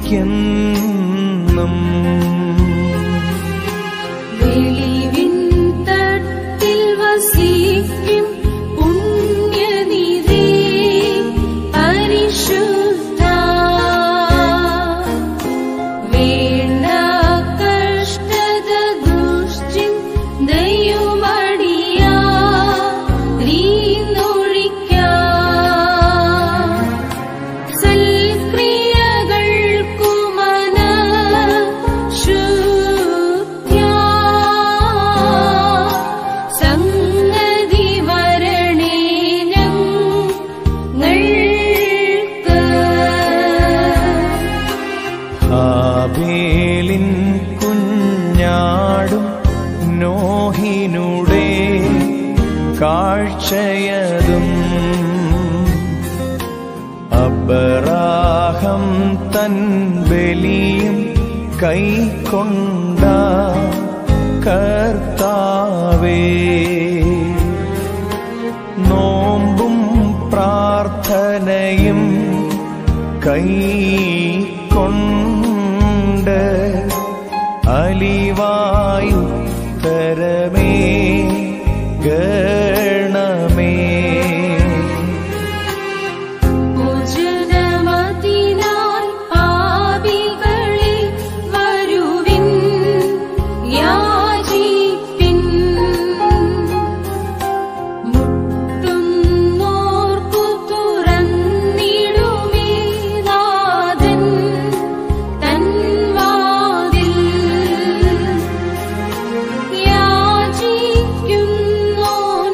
വെളിവിൻ തട്ടിൽ വസിക്കും പുണ്യനിധി പരിശുദ്ധ വേണ്ട കഷ്ടത ദുഷ്ചിന്തയുമടിയ നീന്നൊഴിക്കാം സൽക്രിയകൾക്കു മനഃശുദ്ധ്യാ സംഗതി വരണേ ഞങ്ങൾക്ക് ഹാബേലിൻ കുഞ്ഞാടും നോഹിനുടെ കാഴ്ചയതും അബറാഹം തൻ ബലിയും കൈക്കൊണ്ട കർത്താവേ നോമ്പും പ്രാർത്ഥനയും കൈക്കൊണ്ട് അലിവായുത്തരമേ ഗണമേ പൂജനമതിനാൽ പാപികളെ വരുവിൻ യാചിപ്പിൻ മുട്ടുന്നോർക്കു തുറന്നിടുമേ നാഥൻ തൻ വാതിൽ യാചിക്കുന്നോൻ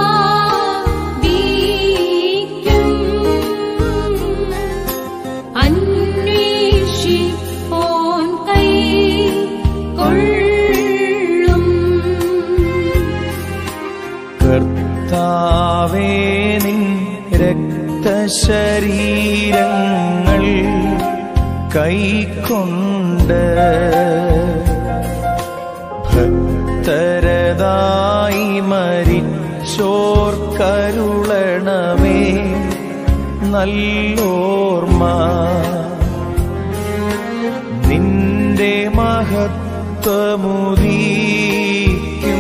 പ്രാപിക്കും അന്വേഷിപ്പോൻ കൈ കൊള്ളും കർത്താവേ നിൻ രക്തശരീരങ്ങൾ കൈക്കൊണ്ട് ഭക്തരതായി മരിച്ചോർ കരുളണമേ നല്ലോർമ്മ നിന്റെ മഹത്വമുദീക്കും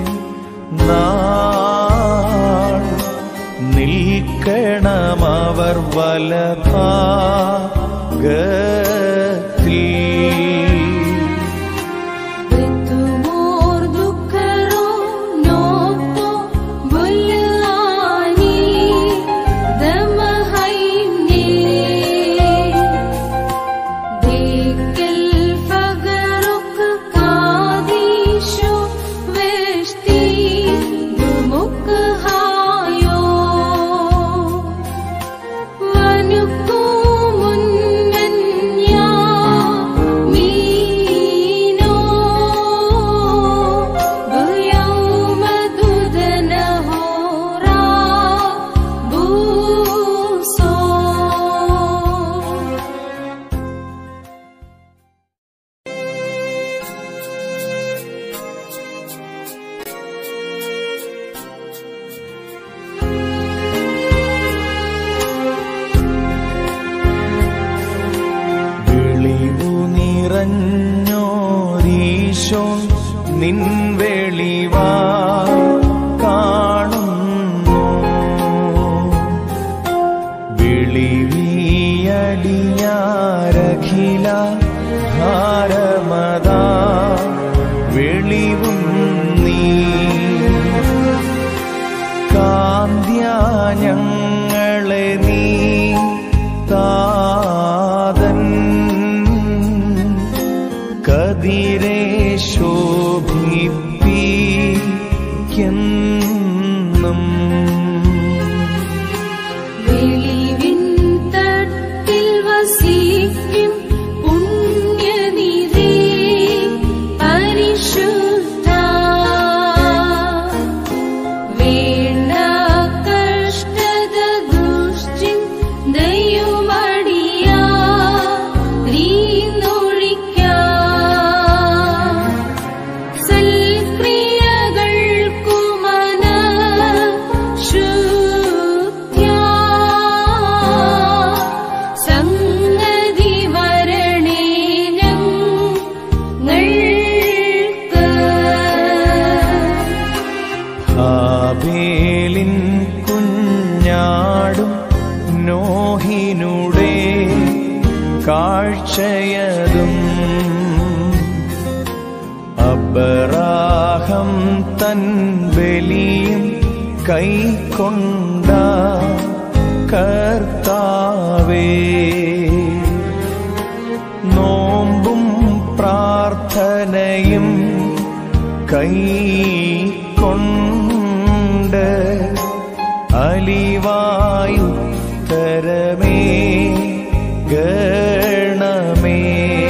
നാൾ നിൽക്കണമവർ വലഭാഗത്തിൽ തുമോർ ദുഃഖരോ നോത്തോ ബുലാനി ദമഹൈനെ ദേക്കൽ ഫഗറുക കാദീശോ വെഷ്തി ദുമുഖ ഹായോ വനുക്കു മുന്നന്യാ മീനോ ബുയൗമ ദുദനഹോറാ ബൂസോ വെളിവു നിറഞ്ഞോരീശോ നിൻ വെളിവാ കാണുന്നു വെളിവിയടിയാരഖില ഭാരമതാ വെളിവും നീ കാന്ത്യ ഞങ്ങളെ നീ താതൻ കതിരെ ശോഭിപ്പിക്കെന്നും വെളിവിൻ തട്ടിൽ വസിക്കും കാഴ്ചയതും അബറാഹം തൻ ബലിയും കൈക്കൊണ്ട കർത്താവേ നോമ്പും പ്രാർത്ഥനയും കൈക്കൊണ്ട് അലിവായുത്തരമേ ഗണമേ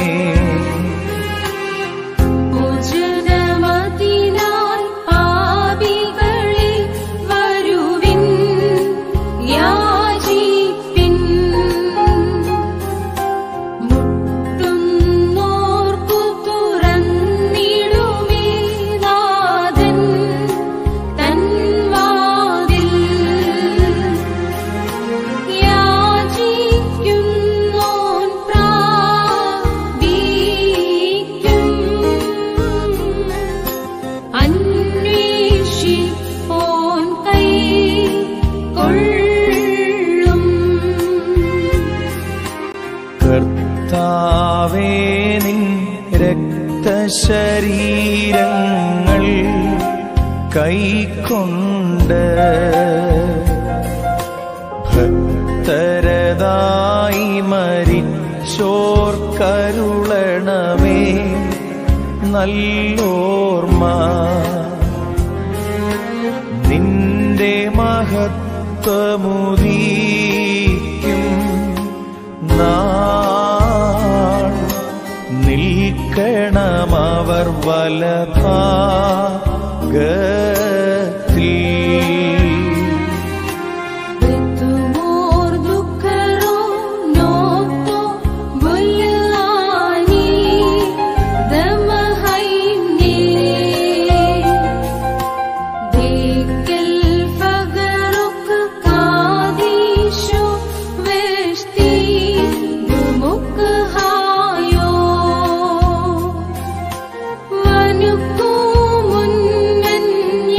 മോചനമതിനായി പാപികളെ വരുവിൻ യാചിപ്പിൻ മുട്ടുന്നോർക്കു തുറന്നിടുമേ നാഥൻ തൻ വാതിൽ യാചിക്കുന്നോൻ പ്രാപിക്കും അന്വേഷിപ്പോൻ കൈക്കൊള്ളും കർത്താവേ നിൻ രക്തശരീരങ്ങൾ കൈക്കൊണ്ട് ഭക്തരതായി മരിച്ചോർ കരുളണമേ നല്ലോർമ്മ നിന്റെ മഹത്വമുദീക്കും നാൾ നിൽക്കണമവർ വലഭാഗത്തിൽ തുമോർ ദുഃഖരോ നോത്തോ ബുലാനി ദമഹൈനി ദേക്കൽ ഫഗറുക കാദീശോ വെഷ്തി ദുമുഖ ഹായോ വനുക്കു മുന്നൻ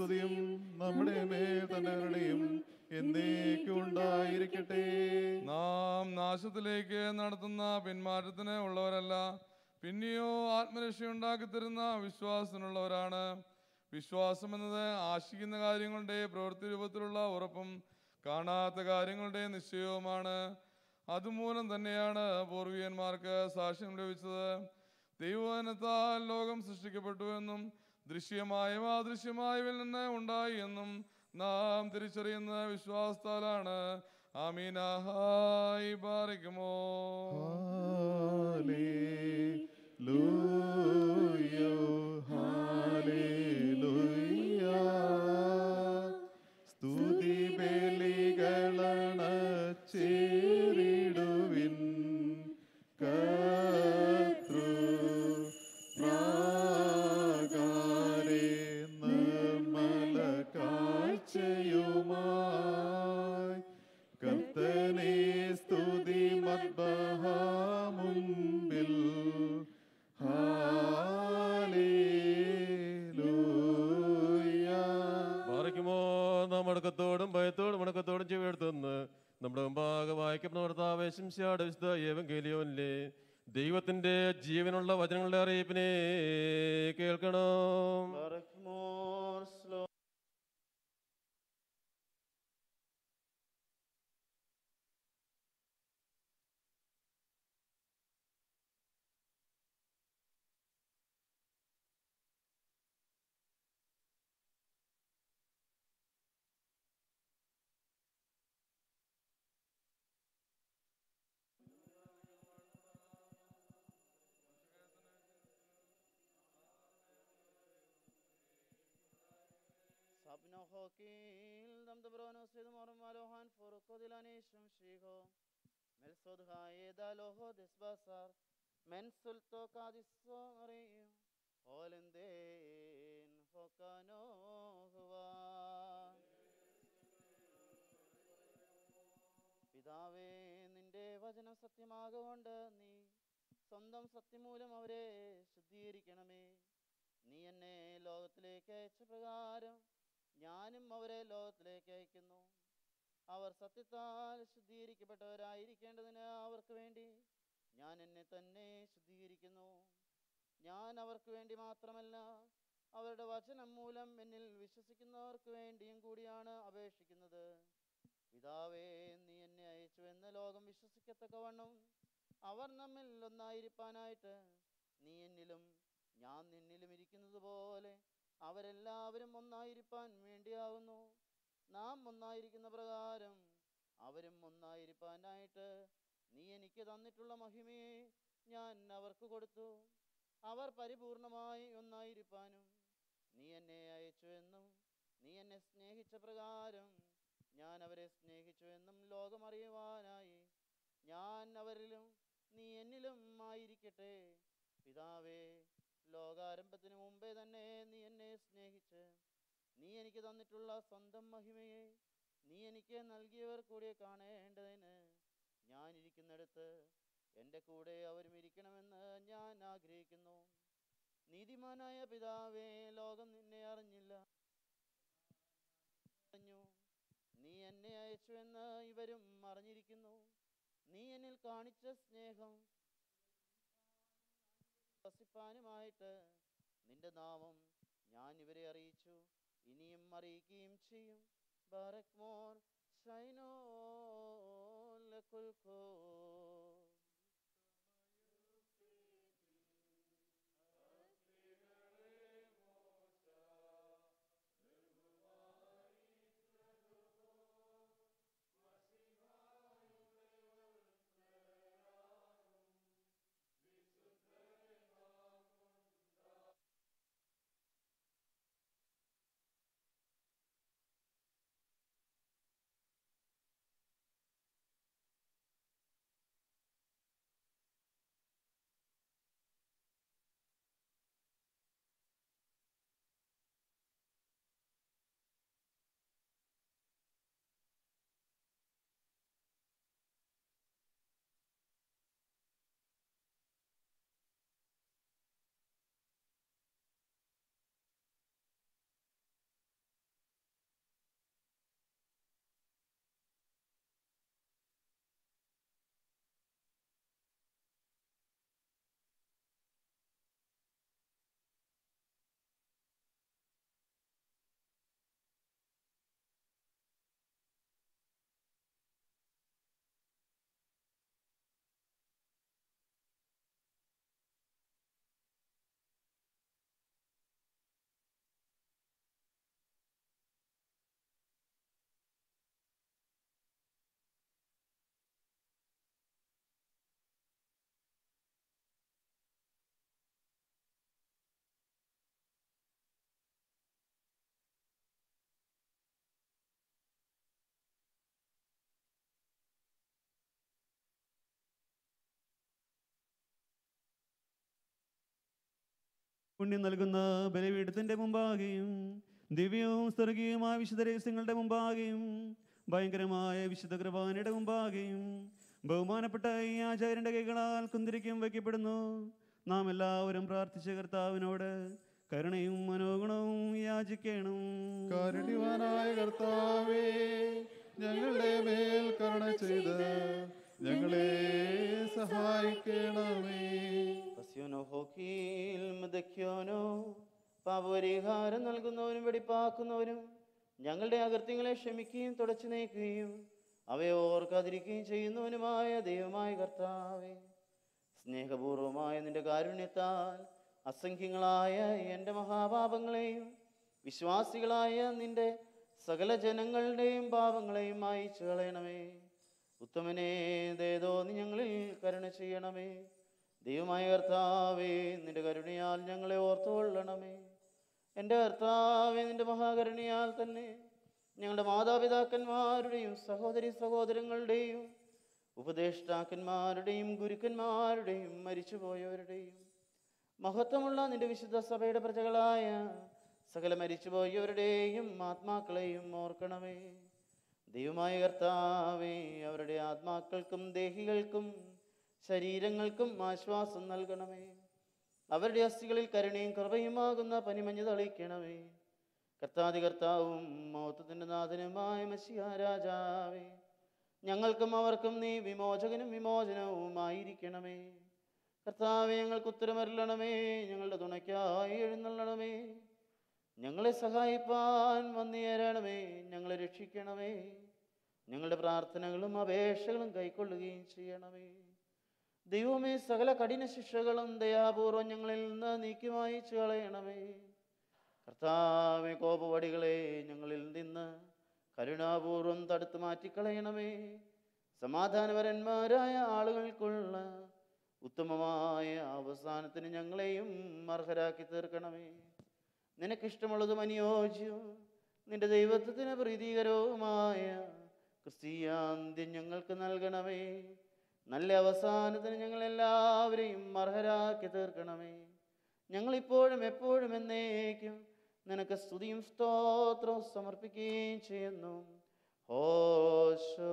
സ്തുതിയും നമ്മുടെ മേൽ തന്നെയും എന്നേക്കും ഉണ്ടായിരിക്കട്ടെ നാം നാശത്തിലേക്ക് നടത്തുന്ന പിന്മാറ്റത്തിന് ഉള്ളവരല്ല പിന്നെയോ ആത്മരക്ഷയുണ്ടാക്കി തരുന്ന വിശ്വാസത്തിനുള്ളവരാണ് വിശ്വാസം എന്നത് ആശിക്കുന്ന കാര്യങ്ങളുടെ പ്രവൃത്തി രൂപത്തിലുള്ള ഉറപ്പും കാണാത്ത കാര്യങ്ങളുടെ നിശ്ചയവുമാണ് അതുമൂലം തന്നെയാണ് പൂർവികന്മാർക്ക് സാക്ഷ്യം ലഭിച്ചത് ദൈവവചനത്താൽ ലോകം സൃഷ്ടിക്കപ്പെട്ടു എന്നും ദൃശ്യമായവ അദൃശ്യമായവയിൽ നിന്ന് ഉണ്ടായി എന്നും നാം തിരിച്ചറിയുന്ന വിശ്വാസത്താലാണ് ആമീനാഹായി ബാറിക്കുമോ ഹല്ലേലൂയ ഹല്ലേലൂയ സ്തുതി ബലികളണ ചേരിടുവിൻ കർത്തൃ പ്രാകാരേ നിർമ്മല കാഴ്ചയുമായി കർത്തനെ സ്തുതി മദ്ബഹാമുമ്പിൽ ഹാലേലൂയ പാറയ്ക്കുമോ നാം മടക്കത്തോടും ഭയത്തോടും മടക്കത്തോടും ചെവിയെടുത്തുനിന്ന് നമ്മുടെ മുമ്പാകെ വായിക്കപ്പെടുന്ന ഭർത്താവേശം ശാട് വിശുദ്ധ ഏവങ്കേലിയോനിലെ ദൈവത്തിന്റെ ജീവനുള്ള വചനങ്ങളുടെ അറിയിപ്പിനെ കേൾക്കണം Sabno hokil dam dobrono sid mor malohan forko dilanishum shiho Melsod haye daloho desbasar men sulto kadisso mariyo Holenden hokano huwa പിതാവേ നിന്റെ വചനം സത്യമാകൊണ്ട് നീ സ്വന്തം സത്യമൂലം അവരെ ശുദ്ധീകരിക്കണമേ നീ എന്നെ ലോകത്തിലേക്ക് അയച്ച പ്രകാരം ഞാനും അവരെ ലോകത്തിലേക്ക് അയക്കുന്നു അവർ സത്യത്താൽ ശുദ്ധീകരിക്കപ്പെട്ടവരായിരിക്കേണ്ടതിന് അവർക്ക് വേണ്ടി ഞാൻ എന്നെ തന്നെ ശുദ്ധീകരിക്കുന്നു ഞാൻ അവർക്ക് വേണ്ടി മാത്രമല്ല അവരുടെ വചനം മൂലം എന്നിൽ വിശ്വസിക്കുന്നവർക്ക് വേണ്ടിയും കൂടിയാണ് അപേക്ഷിക്കുന്നത് പിതാവേ നീ എന്നെ അയച്ചു എന്ന് ലോകം വിശ്വസിക്കത്തക്കവണ്ണം അവർ നമ്മിൽ ഒന്നായിരിക്കാനായിട്ട് നീ എന്നിലും ഞാൻ നിന്നിലും ഇരിക്കുന്നത് പോലെ അവരെല്ലാവരും ഒന്നായിരിക്കാൻ വേണ്ടിയാകുന്നു നാം ഒന്നായിരിക്കുന്ന പ്രകാരം അവരും ഒന്നായിരിക്കാനായിട്ട് നീ എനിക്ക് തന്നിട്ടുള്ള മഹിമയെ ഞാൻ അവർക്ക് കൊടുത്തു അവർ പരിപൂർണമായി ഒന്നായിരിക്കാനും നീ എന്നെ അയച്ചു എന്നും നീ എന്നെ സ്നേഹിച്ച പ്രകാരം ഞാൻ അവരെ സ്നേഹിച്ചു എന്നും ലോകമറിയുവാനായി ഞാൻ അവരിലും നീ എന്നിലും ആയിരിക്കട്ടെ പിതാവേ ലോകാരംഭത്തിന് മുമ്പേ തന്നെ നീ എന്നെ സ്നേഹിച്ച് നീ എനിക്ക് തന്നിട്ടുള്ള സ്വന്തം മഹിമയെ നീ എനിക്ക് നൽകിയവർ കൂടെ കാണേണ്ടതിന് ഞാൻ ഇരിക്കുന്നിടത്ത് എൻ്റെ കൂടെ അവരും ഇരിക്കണമെന്ന് ഞാൻ ആഗ്രഹിക്കുന്നു നീതിമാനായ പിതാവേ ലോകം നിന്നെ അറിഞ്ഞില്ല അറിഞ്ഞു നീ എന്നെ അയച്ചു എന്ന് ഇവരും അറിഞ്ഞിരിക്കുന്നു നീ എന്നിൽ കാണിച്ച സ്നേഹം വസിപ്പാനുമായിട്ട് നിന്റെ നാമം ഞാൻ ഇവരെ അറിയിച്ചു ഇനിയും അറിയിക്കുകയും ചെയ്യും ബാറക് മോർ ഷൈനോ ലക്കുൽക്കോ പുണ്യം നൽകുന്ന ബലിപീഠത്തിന്റെ മുമ്പാകെയും ദിവ്യവും സ്വർഗീയമായ വിശുദ്ധ രഹസ്യങ്ങളുടെ മുമ്പാകെയും ഭയങ്കരമായ വിശുദ്ധ കൃപാനയുടെ മുമ്പാകെയും ബഹുമാനപ്പെട്ട ഈ ആചാര്യന്റെ കൈകളാൽ കുന്തിരിക്കും വയ്ക്കപ്പെടുന്നു നാം എല്ലാവരും പ്രാർത്ഥിച്ച കർത്താവിനോട് കരുണയും മനോഗുണവും യാചിക്കണം കാരുണ്യവാനായ കർത്താവേ ഞങ്ങളുടെ മേൽ കരുണ ചെയ്ത് ഞങ്ങളെ സഹായിക്കണമേ പസ്യോനോ ഹോക്കീൽ മദക്യോനോ പാപപരിഹാരം നൽകുന്നവനും വെടിപ്പാക്കുന്നവനും ഞങ്ങളുടെ അകൃത്യങ്ങളെ ക്ഷമിക്കുകയും തുടച്ചു നീക്കുകയും അവയെ ഓർക്കാതിരിക്കുകയും ചെയ്യുന്നവനുമായ ദൈവമായ കർത്താവേ സ്നേഹപൂർവമായ നിന്റെ കാരുണ്യത്താൽ അസംഖ്യങ്ങളായ എൻ്റെ മഹാപാപങ്ങളെയും വിശ്വാസികളായ നിന്റെ സകല ജനങ്ങളുടെയും പാപങ്ങളെയും മായിച്ചു കളയണമേ ഉത്തമനെ ദേതോ നീ ഞങ്ങളിൽ കരുണ ചെയ്യണമേ ദൈവമായ കർത്താവേ നിന്റെ കരുണയാൽ ഞങ്ങളെ ഓർത്തുകൊള്ളണമേ എൻ്റെ കർത്താവേ നിന്റെ മഹാകരുണയാൽ തന്നെ ഞങ്ങളുടെ മാതാപിതാക്കന്മാരുടെയും സഹോദരി സഹോദരങ്ങളുടെയും ഉപദേഷ്ടാക്കന്മാരുടെയും ഗുരുക്കന്മാരുടെയും മരിച്ചുപോയവരുടെയും മഹത്വമുള്ള നിന്റെ വിശുദ്ധ സഭയുടെ പ്രജകളായ സകല മരിച്ചുപോയവരുടെയും ആത്മാക്കളെയും ഓർക്കണമേ ദൈവമായ കർത്താവേ അവരുടെ ആത്മാക്കൾക്കും ദേഹികൾക്കും ശരീരങ്ങൾക്കും ആശ്വാസം നൽകണമേ അവരുടെ അസ്ഥികളിൽ കരുണയും കൃപയുമാകുന്ന പനിമഞ്ഞ് തളിക്കണമേ കർത്താതി കർത്താവും മൗത്തത്തിൻ്റെ നാഥനുമായ മഷിയ രാജാവേ ഞങ്ങൾക്കും അവർക്കും നീ വിമോചകനും വിമോചനവുമായിരിക്കണമേ കർത്താവെ ഞങ്ങൾക്ക് ഉത്തരമരുളണമേ ഞങ്ങളുടെ തുണയ്ക്കായി എഴുന്നള്ളണമേ ഞങ്ങളെ സഹായിപ്പാൻ വന്നേരണമേ ഞങ്ങളെ രക്ഷിക്കണമേ ഞങ്ങളുടെ പ്രാർത്ഥനകളും അപേക്ഷകളും കൈക്കൊള്ളുകയും ചെയ്യണമേ ദൈവമേ സകല കഠിന ശിക്ഷകളും ദയാപൂർവം ഞങ്ങളിൽ നിന്ന് നീക്കി മായിച്ചു കളയണമേ കർത്താവെ കോപവടികളെ ഞങ്ങളിൽ നിന്ന് കരുണാപൂർവം തടുത്തു മാറ്റിക്കളയണമേ സമാധാനപരന്മാരായ ആളുകൾക്കുള്ള ഉത്തമമായ അവസാനത്തിന് ഞങ്ങളെയും അർഹരാക്കി തീർക്കണമേ നിനക്കിഷ്ടമുള്ളതും അനുയോജ്യവും നിന്റെ ദൈവത്വത്തിന് പ്രീതികരവുമായ ക്രിസ്തീയാന്ത്യം ഞങ്ങൾക്ക് നൽകണമേ നല്ല അവസാനത്തിന് ഞങ്ങൾ എല്ലാവരെയും അർഹരാക്കി തീർക്കണമേ ഞങ്ങളിപ്പോഴും എപ്പോഴും എന്നേക്കും നിനക്ക് സ്തുതിയും സ്തോത്രവും സമർപ്പിക്കുകയും ചെയ്യുന്നു ഹോശോ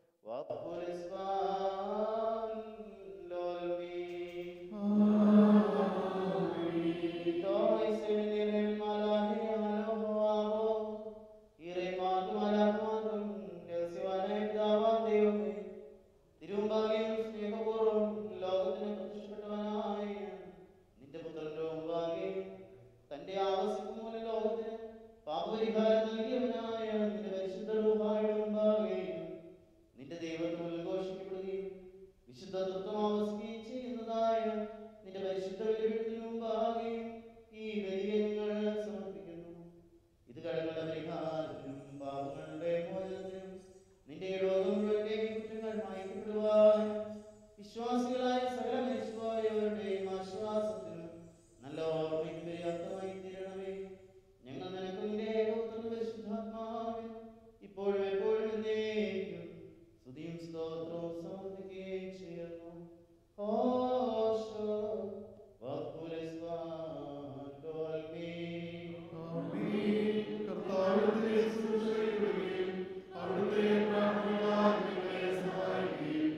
തിരുവമ്പാകെയും സ്നേഹപൂർവ്വം ലോകത്തിന് പ്രത്യക്ഷപ്പെട്ടവനായ നിന്റെ പുത്രന്റെ മുമ്പാകെയും തന്റെ ആവശ്യം മൂലം ലോകത്തിന് പാപപരിഹാരം നൽകിയവനായ നിന്റെ പരിശുദ്ധ രൂപായുടെ മുമ്പാകെയും നിന്റെ ദൈവത്വം ഉദ്ഘോഷിക്കപ്പെടുകയും വിശുദ്ധ തത്വം ആവസിക്കുകയും ചെയ്യുന്നതായ നിന്റെ പരിശുദ്ധ ബലിപീഠത്തിന് മുമ്പാകെയും ഈ ബലിയെ ഞങ്ങൾ സമർപ്പിക്കുന്നു ഇത് കടങ്ങളുടെ പരിഹാരത്തിനും പാപങ്ങളുടെ മോചനത്തിനും നിന്റെ ലോകം മുഴുവന്റെയും കുറ്റങ്ങൾ മായ്ക്കപ്പെടുവാൻ വിശ്വാസികളായ സകല മരിച്ചുപോയവരുടെയും ആശ്വാസത്തിനും നല്ല ഓർമ്മയ്ക്ക് പര്യാപ്തമായി തീരണമേ ഞങ്ങൾ നിനക്ക് നിന്റെ ഏകോത്തരം പരിശുദ്ധാത്മാവിനും ഇപ്പോഴും എപ്പോഴും എന്നേക്കും സ്തുതിയും സ്തോത്രവും സമർപ്പിക്കുകയും ചെയ്യുന്നു ഹോശോ വക്കുലസ്വാൻ ഡോൽമീ കർത്താവിന്റെ ശുശ്രൂഷയിടുകയും അവിടുത്തെ പ്രാർത്ഥനകളാൽ നിങ്ങളെ സഹായിക്കുകയും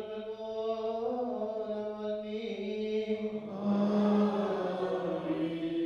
Amen.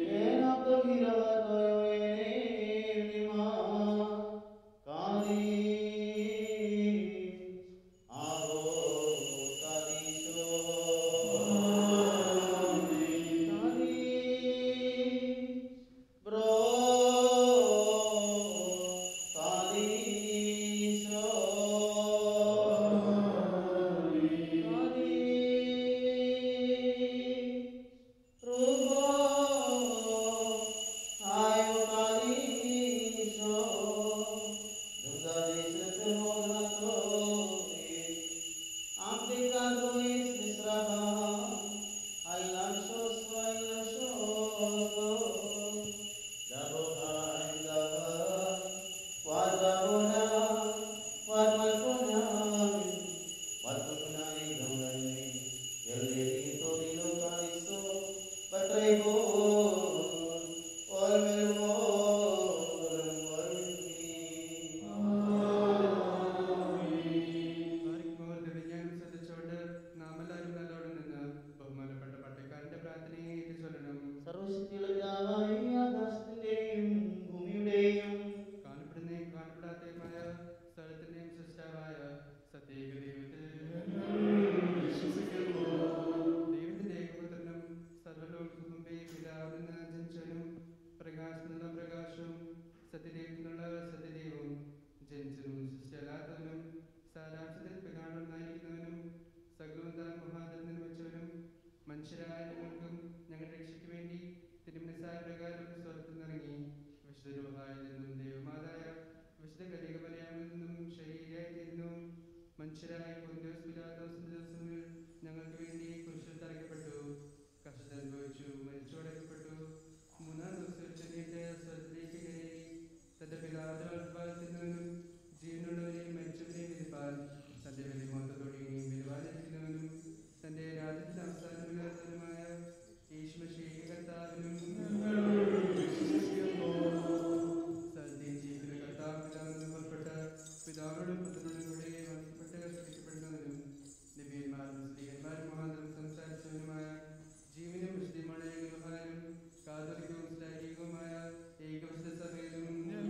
കാതോലിക്കവും ശ്ലൈംഗികവുമായ ഏകവിശുദ്ധ സഭയിലും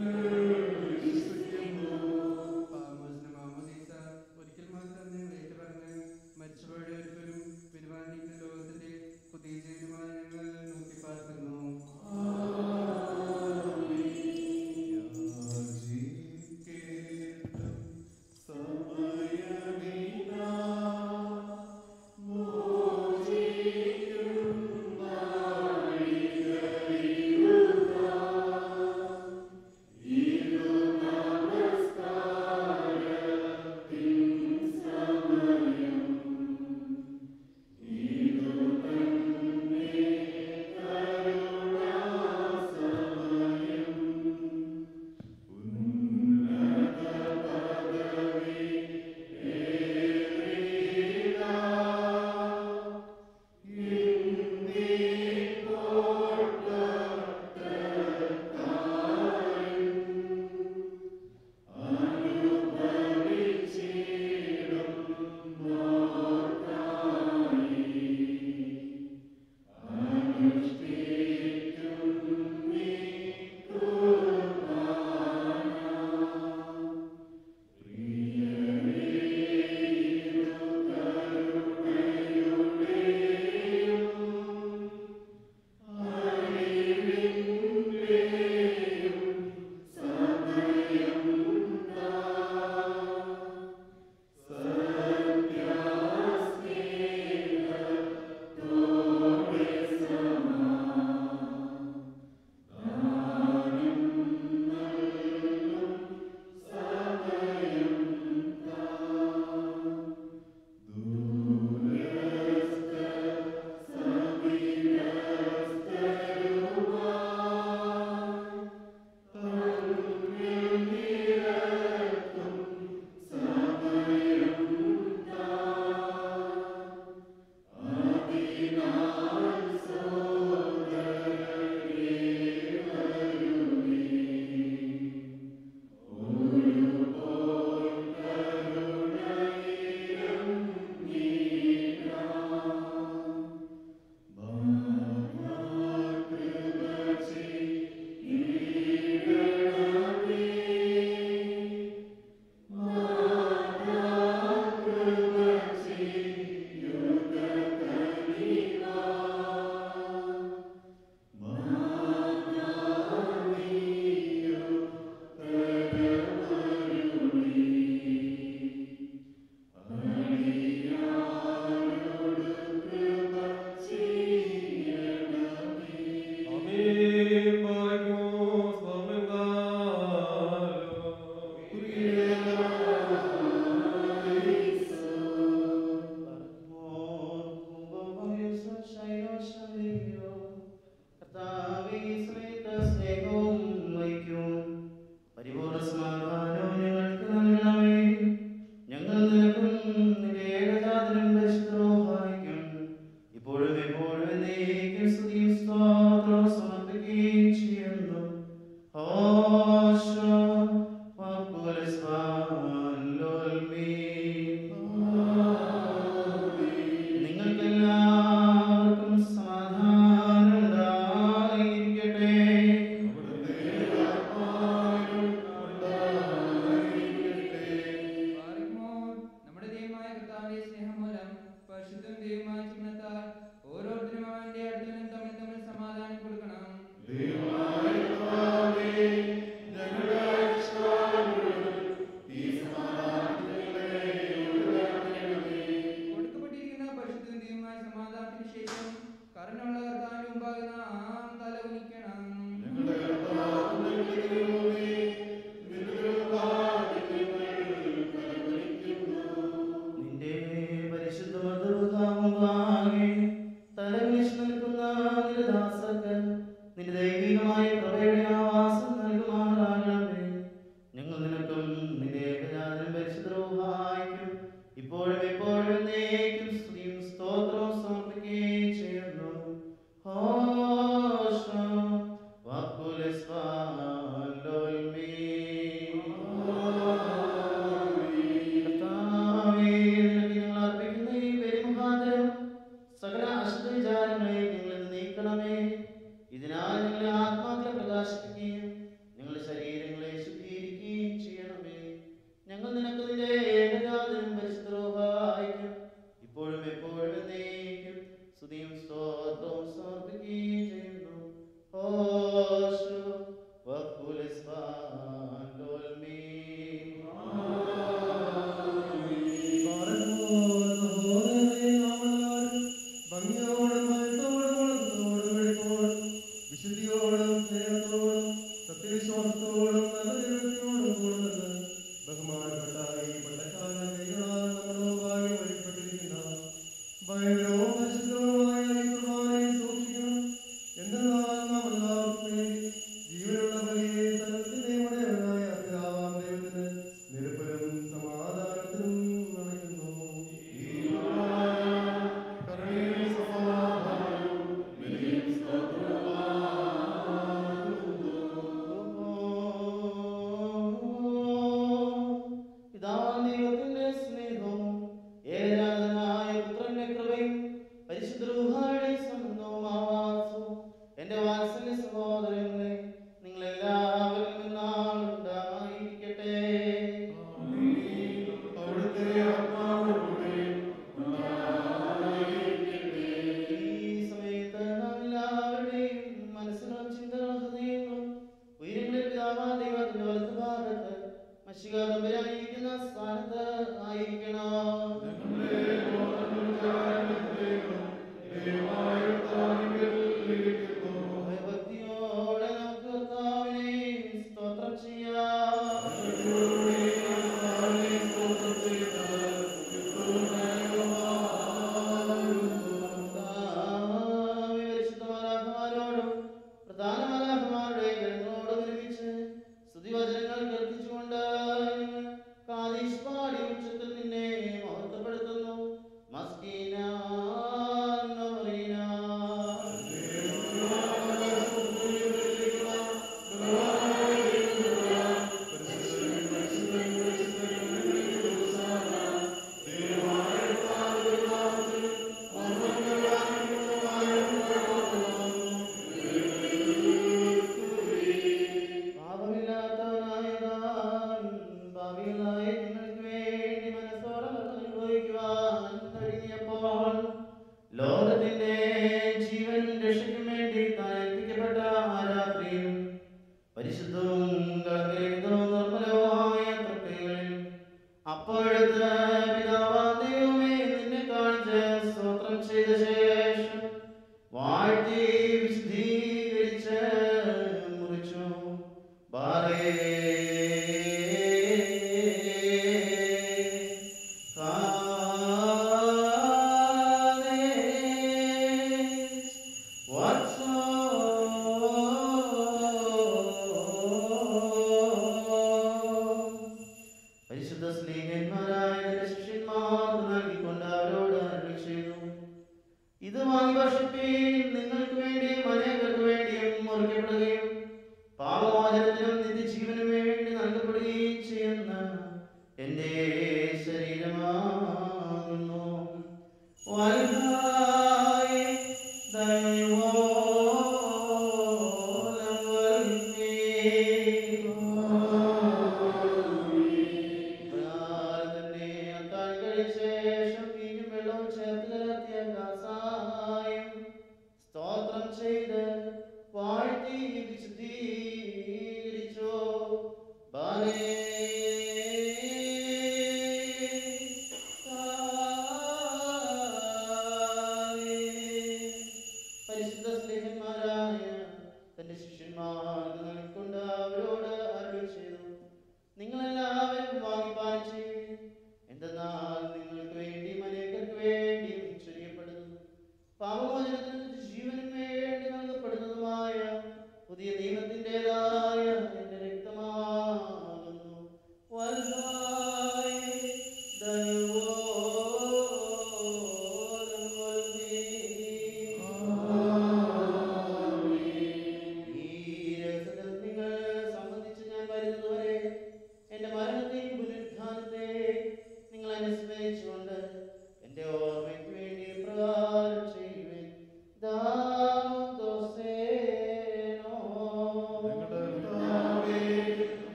പാമോസിന്റെ മാമോദീസ ഒരിക്കൽ മാത്രം ഞങ്ങൾ ഏറ്റുപറഞ്ഞ് മരിച്ചവരുടെ ഒരിക്കലും പിരിവാണിക്കുന്ന ലോകത്തിന്റെ പുതിയ ജീവിതമായി ഞങ്ങൾ നോക്കി പാർക്കുന്നു പരിപൂർണ്ണ സമാധാനവും ഞങ്ങൾക്ക് നൽകണമേ ഞങ്ങൾ നിനക്കും നിന്റെ ഏകജാതനും പരിശുദ്ധരോഹായിക്കും ഇപ്പോഴും എപ്പോഴും എന്നേക്കും സ്തുതിയും സ്തോത്രവും സമർപ്പിക്കുകയും ചെയ്യുന്നു ഹോശോ നിങ്ങൾക്കെല്ലാവർക്കും സമാധാനം ഉണ്ടായിരിക്കട്ടെ പാറിക്കുമോർ നമ്മുടെ ദൈവമായ കർത്താവിന്റെ സ്നേഹം മൂലം പരിശുദ്ധം ദൈവമായ ചിഹ്നത്താൽ ഓരോരുത്തരും അവന്റെ അടുത്തവനും തമ്മിൽ തമ്മിൽ സമാധാനം കൊടുക്കണം കൊടുക്കപ്പെട്ടിരിക്കുന്ന പരിശുദ്ധം ദൈവമായ സമാധാനത്തിന് ശേഷം കരുണയുള്ള കർത്താവിന്റെ മുമ്പാകെ നാം തല ഉനിക്കണം നിന്റെ പരിശുദ്ധ മധുരമുമ്പാകെ തലവിളിച്ച് നിൽക്കുന്ന നിന്റെ ദാസർക്ക് നിന്റെ ദൈവികമായ കൃപയുടെ ആവാസം നൽകുമാറാകണമേ ഞങ്ങൾ നിനക്കും നിന്റെ ഏകജാതനും പരിശുദ്ധരൂഹായിക്കും ഇപ്പോഴും എപ്പോഴും എന്നേക്കും സ്തുതിയും സ്തോത്രവും സമർപ്പിക്കുകയും ചെയ്യുന്നു ഹോശോ കർത്താവേ, നിനക്ക് ഞങ്ങൾ അർപ്പിക്കുന്ന ഈ ബലിമുഖാന്തരം സകല അശുദ്ധ വിചാരങ്ങളെ ഞങ്ങളിൽ നിന്ന് നീക്കണമേ ഇതിനാൽ നിങ്ങളുടെ ആത്മാക്കളെ പ്രകാശിപ്പിക്കുകയും നിങ്ങളുടെ ശരീരങ്ങളെ ശുദ്ധീകരിക്കുകയും ചെയ്യണമേ ഞങ്ങൾ നിനക്ക് നിന്റെ ഏകജാതനും പരിശുദ്ധരോഹായിക്കും ഇപ്പോഴും എപ്പോഴും എന്നേക്കും സ്തുതിയും സ്തോത്രവും സമർപ്പിക്കുകയും ചെയ്യുന്നു ഹോശു വക്കുലിസ്വാൻ ഡോൽമീ വിശുദ്ധിയോടും സ്നേഹത്തോടും സത്യവിശ്വാസത്തോടും നല്ല ദൈവത്തിനോടും കൂടുന്നത് ബഹുമാനപ്പെട്ട ഈ പട്ടക്കാരൻ കൈകളാൽ നമ്മുടെ മുമ്പാകെ വഴിപ്പെട്ടിരിക്കുന്ന ഭയങ്കരവും പരിശുദ്ധവുമായ ഈ കുർബാനയെ സൂക്ഷിക്കണം എന്തെന്നാൽ നാം എല്ലാവർക്കും വേണ്ടി ജീവനുള്ള ബലിയെ സ്ഥലത്തിന്റെ ഉടയവനായ പിതാവാം ദൈവത്തിന് നിരപ്പരും സമാധാനത്തിനും അണയ്ക്കുന്നു പിതാവാം ദൈവത്തിന്റെ സ്നേഹവും ഏകജാതനായ പുത്രന്റെ കൃപയും പരിശുദ്ധ റൂഹായുടെ സംബന്ധവും ആവാസവും എന്റെ വാത്സല്യ സഹോദരങ്ങളെ നിങ്ങളെല്ലാവരും എന്നാളുണ്ടായിരിക്കട്ടെ അവിടുത്തെ ആത്മാവിലൂടെ ഈ സമയത്ത് നാം എല്ലാവരുടെയും മനസ്സുകളും ചിന്തകളും ഹൃദയങ്ങളും ഉയരങ്ങളിൽ പിതാവാ ദൈവത്തിന്റെ വലത്ത് ഭാഗത്ത് മഷിക തമ്പരായിരിക്കുന്ന സ്ഥാനത്ത് ആയിരിക്കണം ഭയഭക്തിയോടെ നമുക്ക് കർത്താവിനെ സ്തോത്രം ചെയ്യാം വിവരിശുദ്ധമാലാഖമാരോടും പ്രധാന മാലാഖമാരുടെ ഗണങ്ങളോടും ഒരുമിച്ച് സ്തുതിവചനങ്ങൾ കേൾപ്പിച്ചുകൊണ്ട് ഞങ്ങൾ കാതീശ് പാടി ഉച്ചത്തിൽ നിന്നെ മഹത്വപ്പെടുത്തുന്നു മസ്കീന പാപമില്ലാത്തവനായ താൻ പാപികളായ ഞങ്ങൾക്ക് വേണ്ടി മനസ്സോടെ അനുഭവിക്കുവാൻ കഴിഞ്ഞപ്പോൾ ലോകത്തിന്റെ ജീവൻ രക്ഷയ്ക്കും വേണ്ടി താൻ ഏൽപ്പിക്കപ്പെട്ട ആ രാത്രിയിൽ പരിശുദ്ധവും കളങ്കരഹിതവും നിർമ്മലവുമായ തൃക്കൈകളിൽ അപ്പോഴത്തെ പിതാവാം ദൈവമേ നിന്നെ കാണിച്ച് സ്തോത്രം ചെയ്ത ശേഷം വാഴ്ത്തി വിശദീകരിച്ച് മുറിച്ചു ബാറേ പരിശുദ്ധ സ്നേഹന്മാരായ നിന്റെ ശിഷ്യന്മാർക്ക് നൽകിക്കൊണ്ട് അവരോട് അരുളി ചെയ്തു ഇത് വാങ്ങി ഭക്ഷിപ്പീൻ നിങ്ങൾക്ക് വേണ്ടിയും അനേകർക്ക് വേണ്ടിയും മുറിക്കപ്പെടുകയും പാപമോചനത്തിനും നിത്യജീവനും വേണ്ടി നൽകപ്പെടുകയും ചെയ്യുന്ന എന്റെ ശരീരമാകുന്നു വലുതായി ദൈവോലം പ്രകാരം തന്നെ അത്താഴം കഴിച്ച ശേഷം വീഞ്ഞും വെള്ളവും ചേർത്ത് കലർത്തിയ കാസായം സ്തോത്രം ചെയ്ത് വാഴ്ത്തി വിശദീകരിച്ചു ബാലേ പരിശുദ്ധ സ്നേഹന്മാരായ തന്റെ ശിഷ്യന്മാർക്ക് നൽകിക്കൊണ്ട് അവരോട് അരുളി ചെയ്തു നിങ്ങളെല്ലാവരും വാങ്ങിപ്പാൻ ചെയ്യുവിൻ എന്തെന്നാൽ നിങ്ങൾക്ക് വേണ്ടിയും അനേകർക്ക് വേണ്ടിയും ചൊരിയപ്പെടുന്നു പാപമോചനത്തിന് ജീവനും വേണ്ടി നൽകപ്പെടുന്നതുമായ പുതിയ നിയമത്തിന്റെ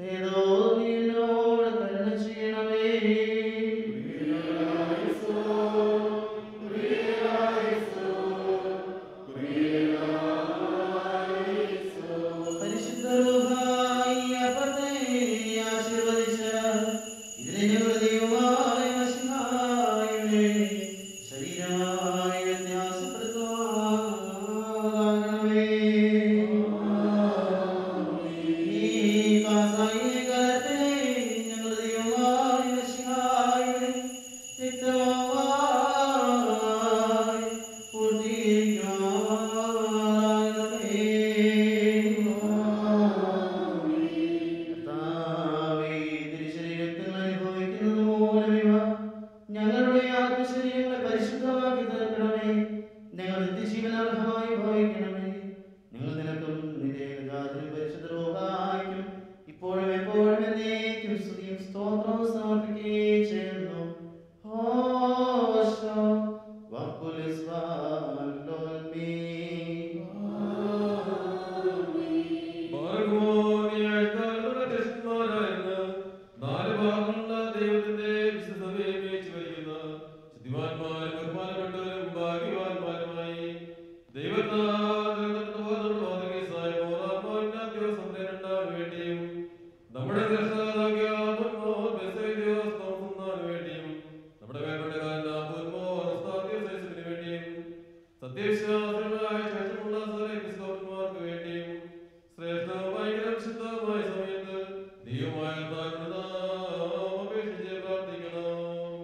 ഏതോ നിന്നോട് കരുണ ചെയ്യണമേ പരിശുദ്ധ റൂഹായി അപ്പത്തെ ആശീർവദിച്ച ഇതിനെ ഞങ്ങളുടെ ദൈവമായ മശിഹായുടെ ശരീരമായി വ്യത്യാസപ്പെടുത്തുവാനാകണമേ. ഈ കാസായിലെ കാലത്തിലെ ഞങ്ങളുടെ ദൈവമായ മശിഹായുടെ രക്തമായി കർത്താവേ, തിരുശരീരത്തിൽ അനുഭവിക്കുന്നത് മൂലമിവ ഞങ്ങളുടെ ആത്മശരീരങ്ങളെ പരിശുദ്ധമാക്കി തീർക്കണമേ ഞങ്ങൾ നിത്യജീവനാർഹമായി ഭവിക്കണമേ ഞങ്ങൾ നിനക്കും നിന്റെ ഏകജാതനും പരിശുദ്ധ റൂഹായിക്കും ഇപ്പോഴും എപ്പോഴും എന്നേക്കും സ്തുതിയും സ്തോത്രവും സമർപ്പിക്കുകയും ചെയ്യുന്നു ഹോശോ നാല് ഭാഗങ്ങളുള്ള ദൈവത്തിന്റെ വിശുദ്ധതയെ മേച്ചു വരിക്കുന്ന ശുദ്ധിമാന്മാരും ബഹുമാനപ്പെട്ടവരും ഭാഗ്യവാന്മാരുമായി വേണ്ടിയും നമ്മുടെ വേണ്ടിയും നമ്മുടെ വേണ്ടിയും സത്യവിശ്വാസികളായ ശേഷമുള്ള സകല എപ്പിസ്കോപ്പന്മാർക്ക് വേണ്ടിയും ശ്രേഷ്ഠവുമായ വിശുദ്ധവുമായ സമയത്ത് ദൈവമായ താഴ്ന്നത അപേക്ഷിച്ച് പ്രാർത്ഥിക്കണം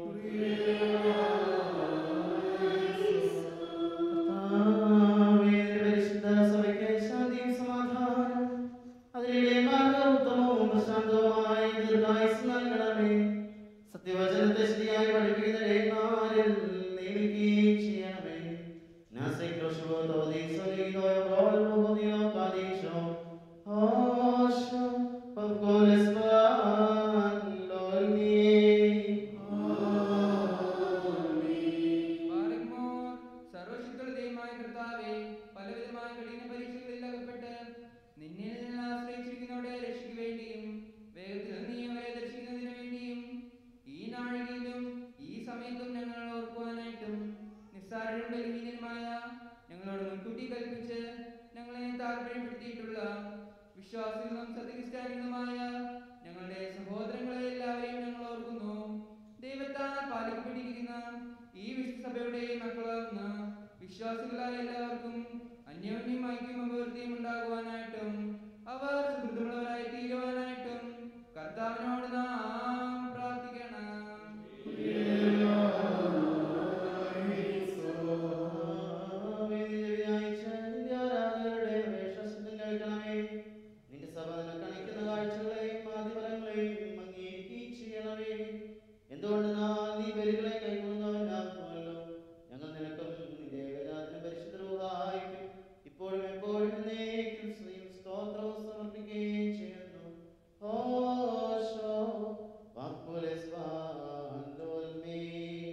പരിശുദ്ധ സഭയ്ക്ക് ശാന്തിയും സമാധാനവും അതിനിടെ ഉത്തമവും പ്രശാന്തവുമായ ദീർഘായുസ് നൽകണമേ സത്യവചനത്തെ ശരിയായി പഠിപ്പിക്കുന്ന ഇടയന്മാരിൽ നിയമിക്കുകയും ചെയ്യണമേ നാസിക്ലോഷോ തോദീസോ ലീനോയോ പ്രോബ്ലമോ ഹോദിയോ കാദീശോ ഓശോ പബ്കോലെസ്വാൻ ലോൽനീ പാറിക്കുമോർ സർവശക്തമായ കർത്താവേ പലവിധമായ കഠിന പരീക്ഷകളിൽ അകപ്പെട്ട് നിന്നിൽ ആശ്രയിച്ചിരിക്കുന്നവരുടെ രക്ഷയ്ക്ക് വേണ്ടിയും വേഗത്തിൽ നീ അവരെ ദർശിക്കുന്നതിന് വേണ്ടിയും ഈ നാഴികയിലും ഈ സമയത്തും ഞങ്ങൾ ഓർക്കുവാനായിട്ടും നിസ്സാരരും ബലഹീനരുമായ ഞങ്ങളോട് മുൻകൂട്ടി കൽപ്പിച്ച് ഞങ്ങളെ താല്പര്യപ്പെടുത്തിയിട്ടുള്ള വിശ്വാസികളും സത്യക്രിസ്ത്യാനികളുമായ ഞങ്ങളുടെ സഹോദരങ്ങളെ എല്ലാവരെയും ഞങ്ങൾ ഓർക്കുന്നു ദൈവത്താൽ പാലിക്കപ്പെട്ടിരിക്കുന്ന ഈ വിശ്വസഭയുടെ മക്കളാകുന്ന വിശ്വാസികളായ എല്ലാവർക്കും അന്യോന്യം ഐക്യം അഭിവൃദ്ധിയും ഉണ്ടാകുവാനായിട്ടും അവർ സുഹൃത്തുമുള്ളവരായി തീരുവാനായിട്ടും കർത്താവിനോട് നാം പ്രാർത്ഥിക്കണം നിന്റെ സഭ നിനക്കണിക്കുന്ന കാഴ്ചകളെയും ആദിഫലങ്ങളെയും അംഗീകരിക്കുകയും ചെയ്യണമേ എന്തുകൊണ്ട് നീ ബലികളെ കൈക്കൊള്ളുന്നവനാകുമല്ലോ ഞങ്ങൾ നിനക്കും നിന്റെ ഏകജാതനും പരിശുദ്ധ രൂപമായിരിക്കും ഇപ്പോഴും എപ്പോഴും എന്നേക്കും സ്തുതിയും സ്തോത്രവും സമർപ്പിക്കുകയും ചെയ്യുന്നു ഓശോ വാക്കുലസ്വാൻ ലോൽമേ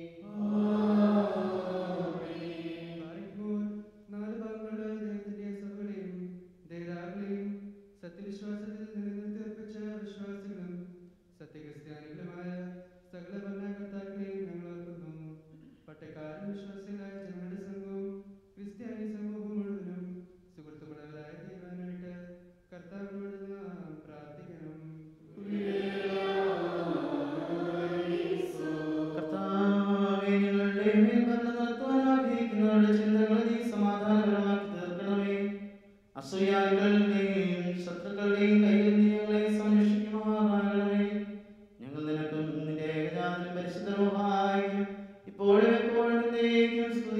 പാറിക്കുമോർ നാല് ഭാഗങ്ങളുടെ ദൈവത്തിന്റെ സഭകളെയും ദേതാക്കളെയും സത്യവിശ്വാസത്തിൽ നിലനിർത്തി ഉറപ്പിച്ച വിശ്വാസികളും സത്യക്രിസ്ത്യാനികളുമായ സകല ഭരണകർത്താക്കളെയും ഞങ്ങൾ ഓർക്കുന്നു പട്ടക്കാരും വിശ്വാസികളായ ജനങ്ങളുടെ സംഘവും ക്രിസ്ത്യാനി സമൂഹം മുഴുവനും സുഹൃത്തുക്കളവരായി തീരുവാനായിട്ട് കർത്താവിനോട് നാം പ്രാർത്ഥിക്കണം കർത്താവേ, ഞങ്ങളുടെ മേൽ ഭരണം നടത്തുവാൻ ആഗ്രഹിക്കുന്നവരുടെ ചിന്തകളെ നീ സമാധാനപരമാക്കി തീർക്കണമേ. അസൂയാലുകളുടെയും ശത്രുക്കളുടെയും കയ്യിൽ നീ ഞങ്ങളെ സംരക്ഷിക്കുമാറാകണമേ. ഞങ്ങൾ നിനക്കും നിന്റെ ഏകജാതനും പരിശുദ്ധ റൂഹായിക്കും ഇപ്പോഴും എപ്പോഴും എന്നേക്കും സ്തുതിയും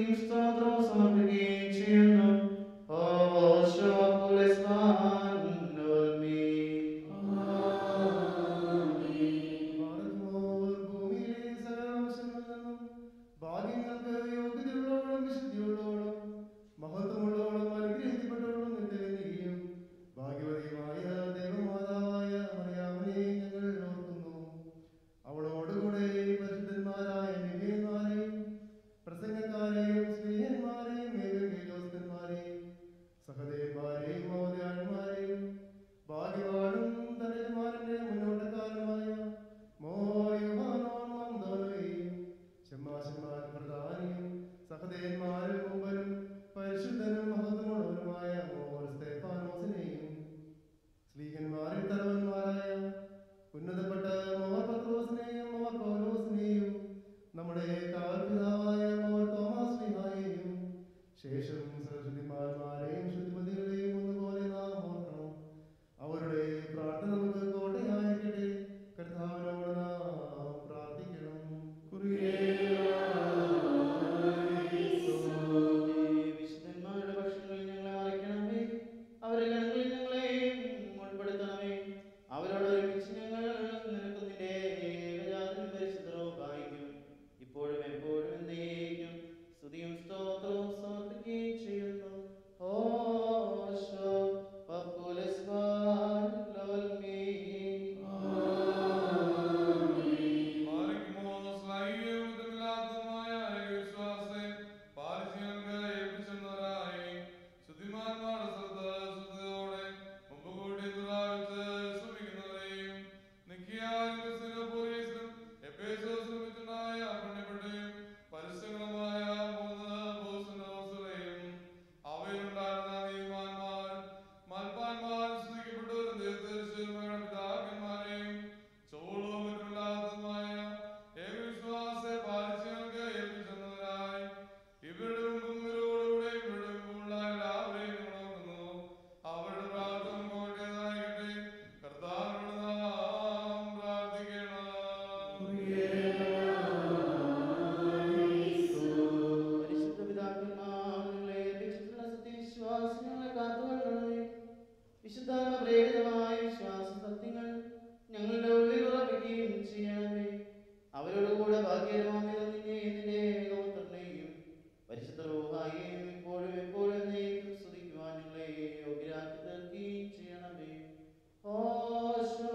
പരിശുദ്ധ പിതാക്കന്മാർ നിങ്ങളെ രക്ഷിക്കുന്ന സത്യവിശ്വാസങ്ങളെ കാത്തുകൊള്ളണമേ വിശുദ്ധാത്മ പ്രേരിതമായ വിശ്വാസ സത്യങ്ങൾ ഞങ്ങളുടെ ഉള്ളിൽ ഉറപ്പിക്കുകയും ചെയ്യണമേ അവരോടുകൂടെ ഭാഗ്യരമാമിത നിന്നെ നിന്റെ ഏകോത്രനെയും പരിശുദ്ധ റൂഹായെയും ഇപ്പോഴും എപ്പോഴും എന്നേക്കും സ്തുതിക്കുവാൻ ഞങ്ങളെ യോഗ്യരാക്കി തീർക്കുകയും ചെയ്യണമേ ഓശോ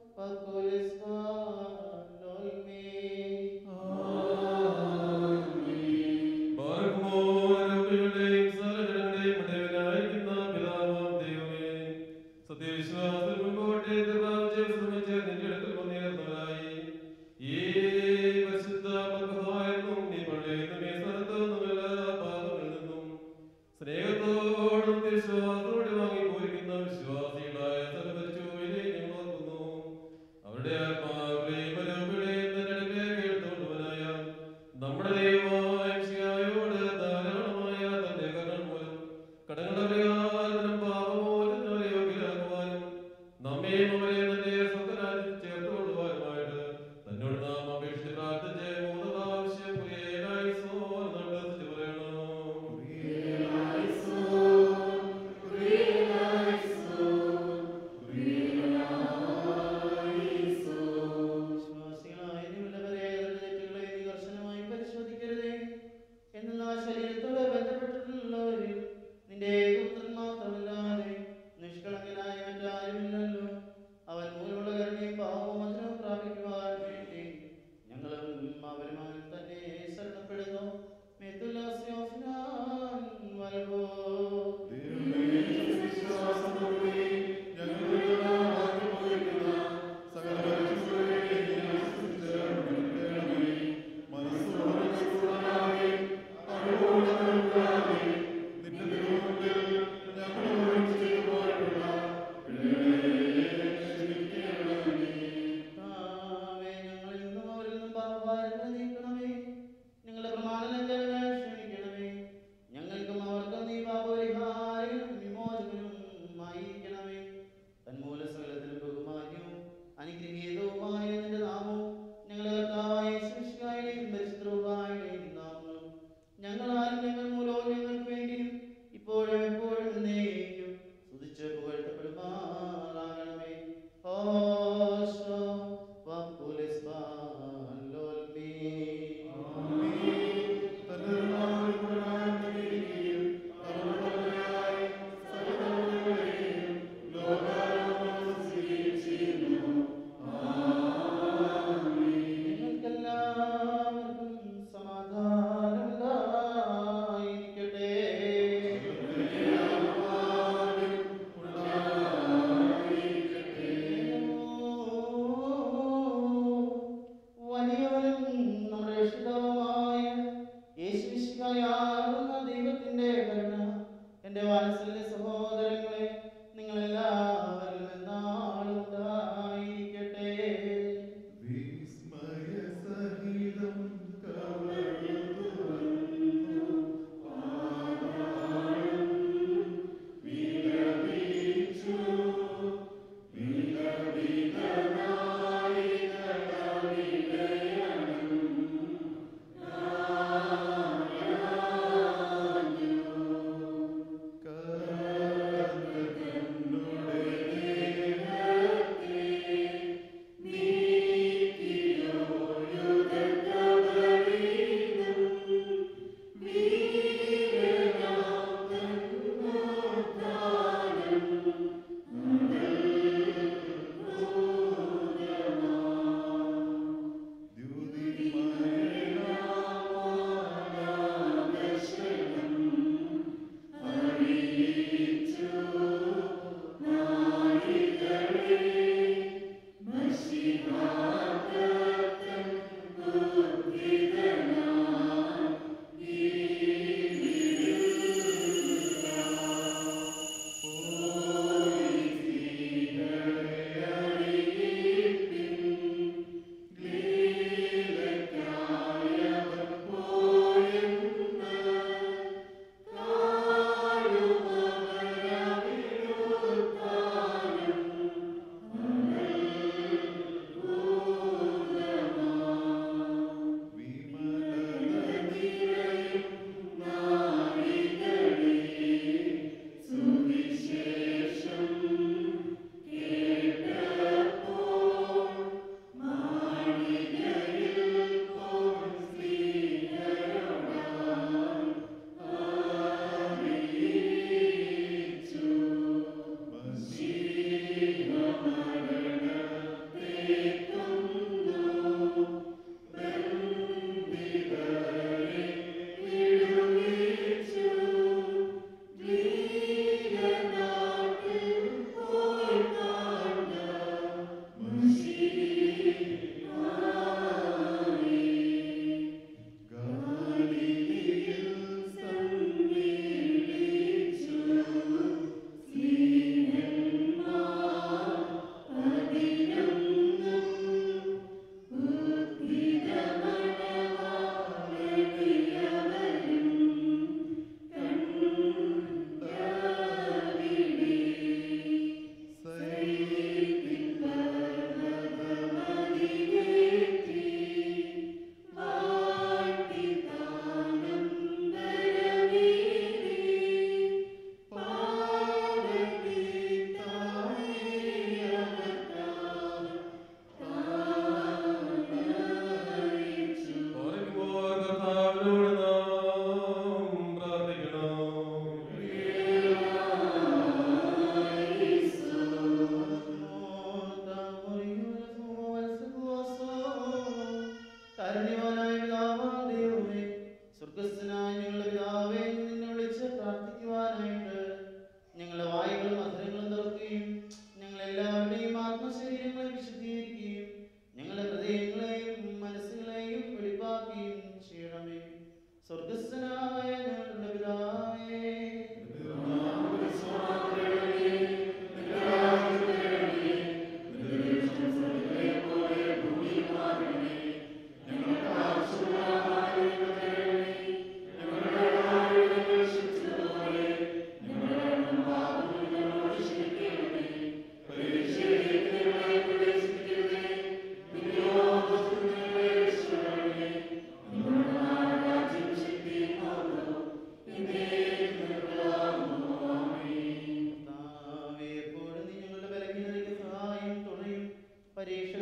സത്യവിശ്വാസത്തിൽ മുമ്പോട്ട് പ്രാപിച്ച് ശ്രമിച്ച് നിന്റെ അടുക്കൽ വന്നേർന്നവരായി ഈ പരിശുദ്ധ മർക്കഹായെന്നും നീ പള്ളിയെന്നും ഈ സ്ഥലത്തുനിന്നും എല്ലാ പാപങ്ങളിൽ നിന്നും സ്നേഹത്തോടും വിശ്വാസത്തോടെ വാങ്ങി പോയിരിക്കുന്ന വിശ്വാസികളായ സർവരിച്ചുവിനെ ഞങ്ങൾ ഓർക്കുന്നു അവരുടെ ആത്മാക്കളെയും മനോബിളെയും തന്റെ അടുക്കലേക്ക് എടുത്തുകൊണ്ടുവനായ നമ്മുടെ ദൈവമായ മിശിഹായോട് ധാരാളമായ തന്റെ കരുണ മൂലം കടങ്ങളുടെ പരിഹാരത്തിനും പാപമോചനത്തിനും യോഗ്യരാക്കുവാനും നമ്മയും അവരെ തന്റെ സ്വന്തരാജ്യത്തിൽ ചേർത്തുകൊള്ളുവാനുമായിട്ട് തന്നോട് നാം അപേക്ഷിച്ച് പ്രാർത്ഥിച്ച് മൂന്ന് പ്രാവശ്യം പ്രിയനായി സോൻ നടത്തി പറയണം Christ.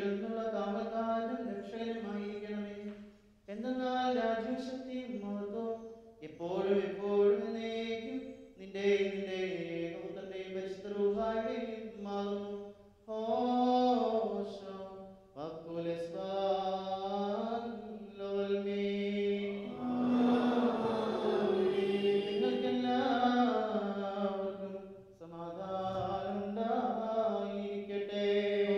നിന്നുള്ള കാവൽക്കാരനും രക്ഷകനുമായിരിക്കണമേ എന്തെന്നാൽ രാജ്യവും ശക്തിയും മഹത്വവും എപ്പോഴും എപ്പോഴും എന്നേക്കും നിന്റെ നിന്റെ ഏകപുത്രന്റെയും പരിശുദ്ധ റൂഹായുടെയും ആകുന്നു ഹോശോ വക്കുലസ്വാൻ ലോൽമേ നിങ്ങൾക്കെല്ലാവർക്കും സമാധാനം ഉണ്ടായിരിക്കട്ടെ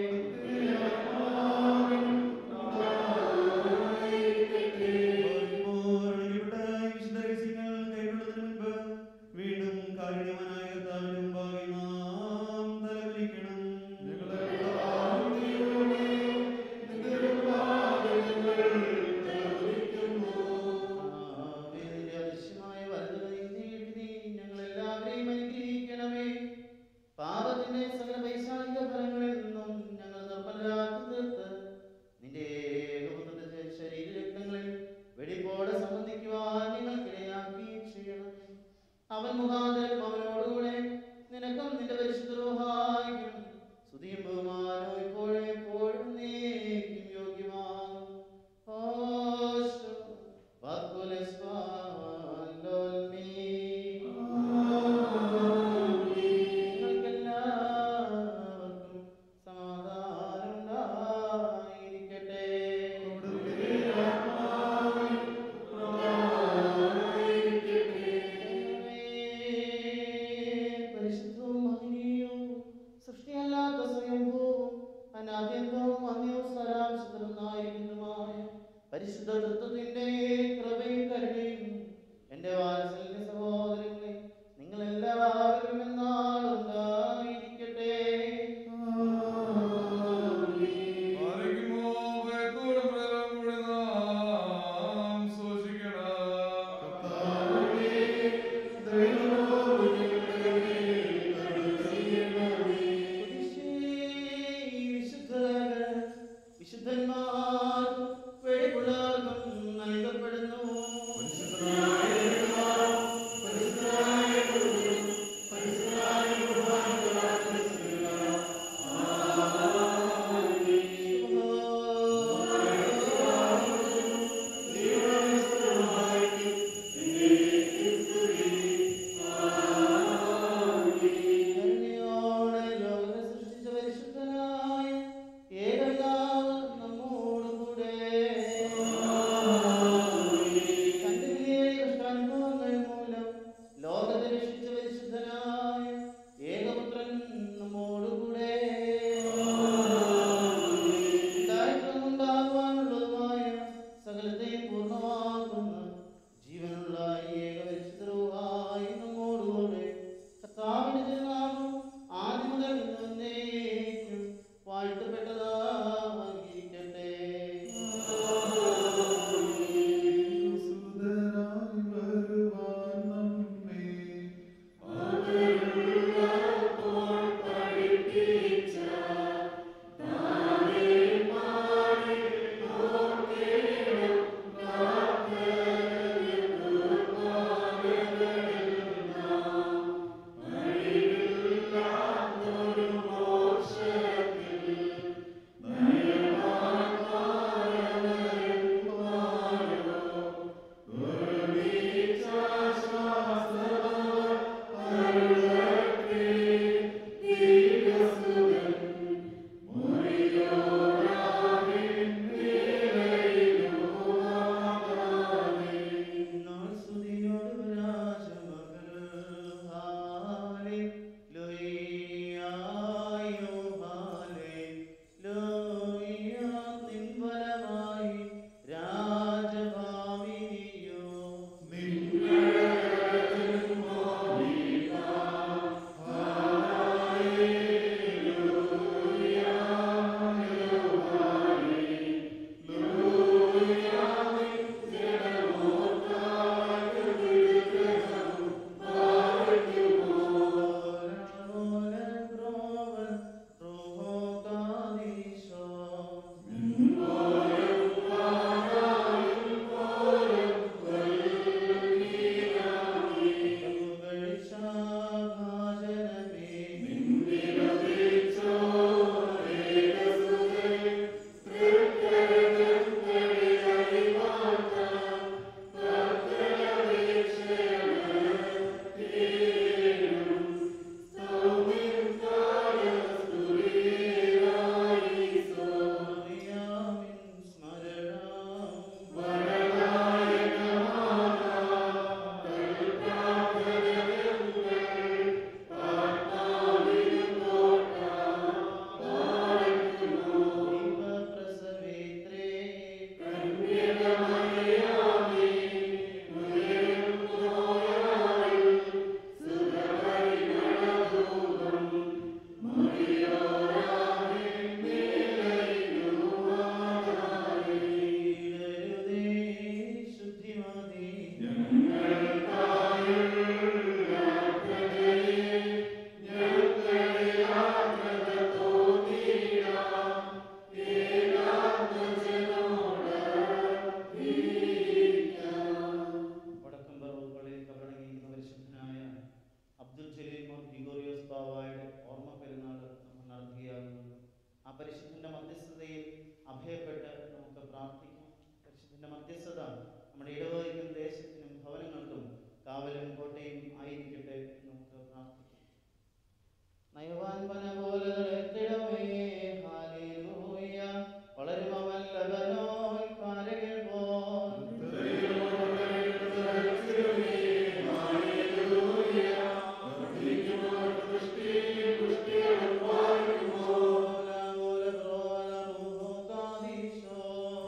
വീണ്ടും കാരുണ്യവാനായ കർത്താവിന്റെ മുമ്പാകെ നാം തലകുനിക്കണം നിന്റെ അദൃശ്യമായ വലതുകൈ നീട്ടി ഞങ്ങളെല്ലാവരെയും അനുഗ്രഹിക്കണമേ പാപത്തിന്റെ സകല പൈശാചിക ഫലങ്ങളിൽ നിന്നും ഞങ്ങൾ നിർമ്മലരാക്കി തീർത്ത് നിന്റെ ഏകപുത്രന്റെ ശരീരരക്തങ്ങളിൽ വെടിപ്പോടെ സംബന്ധിക്കുവാൻ ഞങ്ങൾക്കിടയാക്കി ചെയ്യണമേ അവൻ മുഖാന്തരം അവനോടുകൂടെ നിനക്കും നിന്റെ പരിശുദ്ധ റൂഹായിക്കും സ്തുതിയും ബഹുമാനവും ഇപ്പോഴും എപ്പോഴും നീക്കും യോഗ്യമാകും ഹോശോ നിങ്ങൾക്കെല്ലാവർക്കും സമാധാനം ഉണ്ടായിരിക്കട്ടെ പരിശുദ്ധവും മഹനീയവും സൃഷ്ടിയല്ലാത്ത സ്വയംഭൂവും അനാദ്യന്തവും അന്യവും സരാംശത്തിലൊന്നായിരിക്കുന്നതുമായ പരിശുദ്ധ തത്വത്തിന്റെ കൃപയും കരുണയും എന്റെ വാത്സല്യ സഹോദരങ്ങളെ നിങ്ങൾ എല്ലാവരും എന്നാളുണ്ടായിരിക്കട്ടെ ആരോഗ്യമോ ഭയത്തോടും പ്രേമം കൂടി നാം സൂക്ഷിക്കണം വിശുദ്ധന്മാർ വെളിപ്പുള്ളവർക്കും നൽകപ്പെടുന്നു കരുണയോടെ ലോകത്തെ സൃഷ്ടിച്ച പരിശുദ്ധനായ ഏകപിതാവ് നമ്മോട് പ്രാർത്ഥിക്കാം പരിശുദ്ധന്റെ മധ്യസ്ഥത നമ്മുടെ ഇടവകയ്ക്കും ദേശത്തിനും ഭവനങ്ങൾക്കും കാവലും കോട്ടയും ആയിരിക്കട്ടെ എന്ന് നമുക്ക് പ്രാർത്ഥിക്കാം നയവാൻ പന പോലെ തളിർത്തിടമേ, ഹാലേലൂയ. വളരും അവൻ ലബനോൻ പാരകൾ പോൽ. ഓല ഓല ഓല റൂഹോ കാദീശോ.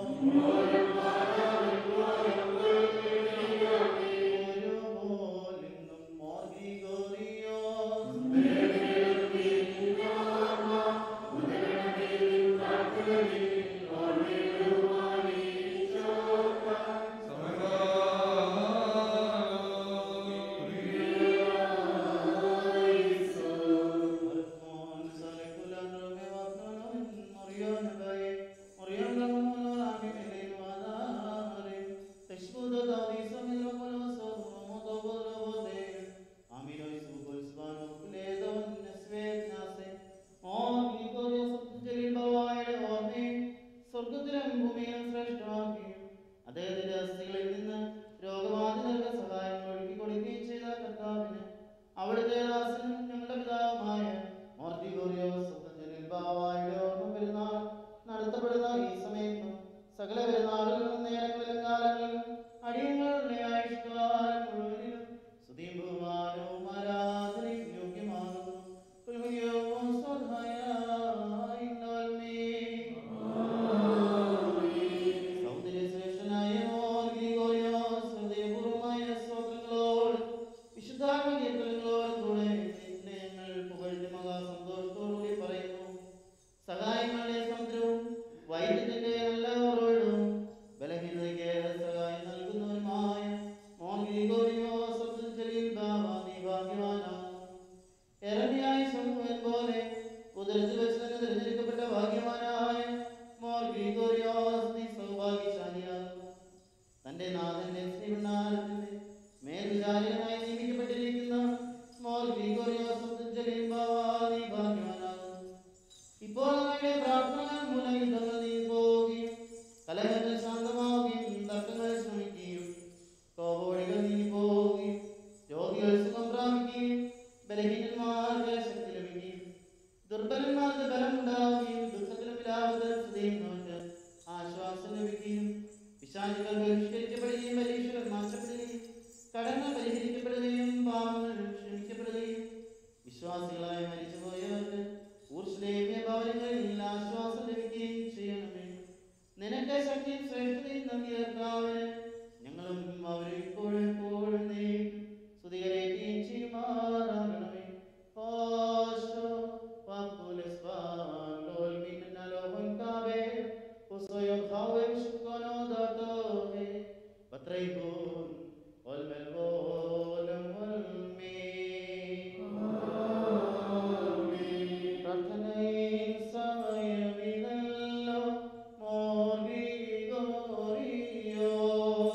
ഒരു പോലിന്നും മോർ ഗ്രിഗോറിയോസ്. സ്വർഗത്തിലും ഭൂമിയിലും ശ്രേഷ്ഠമാക്കുകയും അദ്ദേഹത്തിന്റെ അസ്ഥികളിൽ നിന്ന് രോഗബാധിതർക്ക് സഹായങ്ങൾ ഒഴുക്കി കൊടുക്കുകയും ചെയ്ത കർത്താവിന് അവിടുത്തെ ദാസനും ഞങ്ങളുടെ പിതാവുമായ മോർത്തിഗോറിയോസ് ബാവായുടെ ഓർമ്മ പെരുന്നാൾ നടത്തപ്പെടുന്ന ഈ സമയത്തും സകല പെരുന്നാളുകളിലും നേരങ്ങളിലും കാലങ്ങളിലും അടിയങ്ങളുടെ ആയുഷ്കാലം മുഴുവനിലും സ്തുതിയും ബഹുമാനവും ആരാധനയും യോഗ്യമാകുന്നു കുൽമുഖ്യവും സ്വധായായി സൗന്ദര്യശ്രേഷ്ഠനായ മോർ ഗ്രിഗോറിയോസ് ഹൃദയപൂർവ്വമായ സ്തോത്രങ്ങളോട് വിശുദ്ധാത്മകീർത്തനങ്ങളോട് കൂടെ നിന്നെ ഞങ്ങൾ പുകഴ്ത്തി മഹാസന്തോഷത്തോടുകൂടി പറയുന്നു സഹായങ്ങളുടെ സമുദ്രവും വൈദ്യത്തിന്റെ നല്ല ഉറവിടവും ബലഹീനതയ്ക്ക് സഹായം നൽകുന്നവരുമായ മോൻ ഗ്രിഗോറിയോസ് അബ്ദുൽ ബാബ നീ ഭാഗ്യവാനാകുന്നു എരമ്യായ സമൂഹൻ പോലെ ഉദരത്തിൽ വെച്ച് തന്നെ തിരഞ്ഞെടുക്കപ്പെട്ട ഭാഗ്യവാനായ മോർ ഗ്രിഗോറിയോസ് നീ സൗഭാഗ്യശാലിയാകുന്നു തന്റെ നാഥന്റെ ശ്രീവണ്ണാരത്തിന്റെ മേൽവിചാരകമായി നിയമിക്കപ്പെട്ടിരിക്കുന്ന മോർ ഗ്രിഗോറിയോസ് അബ്ദുൽ ബാബ നീ ഭാഗ്യവാനാകുന്നു ഇപ്പോൾ അങ്ങയുടെ പ്രാർത്ഥനകൾ മൂലം യുദ്ധങ്ങൾ നീങ്ങിപ്പോവുകയും കലഹങ്ങൾ ശാന്തമാവുകയും തർക്കങ്ങൾ ശ്രമിക്കുകയും കോപോടികൾ നീങ്ങിപ്പോവുകയും രോഗികൾ സുഖം പ്രാപിക്കുകയും ബലഹീനന്മാർക്ക് ശക്തി ലഭിക്കുകയും ദുർബലന്മാർക്ക് ബലമുണ്ടാവുകയും ദുഃഖത്തിലും വിലാപത്തിലും സ്തുതിയുന്നവർക്ക് ആശ്വാസം ലഭിക്കുകയും പിശാചുകൾ ബഹിഷ്കരിക്കപ്പെടുകയും പരീക്ഷകൾ മാറ്റപ്പെടുകയും കടങ്ങൾ പരിഹരിക്കപ്പെടുകയും പാപങ്ങൾ ക്ഷമിക്കപ്പെടുകയും വിശ്വാസികളായി മരിച്ചുപോയവർക്ക് ഊർഷ്ലേമ്യ ഭവനങ്ങളിൽ ആശ്വാസം ലഭിക്കുകയും ചെയ്യണമേ നിനക്ക് ശക്തിയും ശ്രേഷ്ഠതയും നൽകിയ കർത്താവിന് ഞങ്ങളും അവരും ഇപ്പോഴും എപ്പോഴും നീക്കും സ്തുതികരേറ്റുകയും ചെയ്യുമാറാകണമേ ഓശോ പാപ്പുലസ്വാൻ ലോൽ മിന്നലോഹൻ കാബേ ഉസോയോ ഖാവേ ശുക്കനോ ദാതോഹേ ബത്രൈബൂൻ والملبون والمين പ്രാർത്ഥനയിൽ സമയമിതല്ലോ മോർഗിഗോറിയോ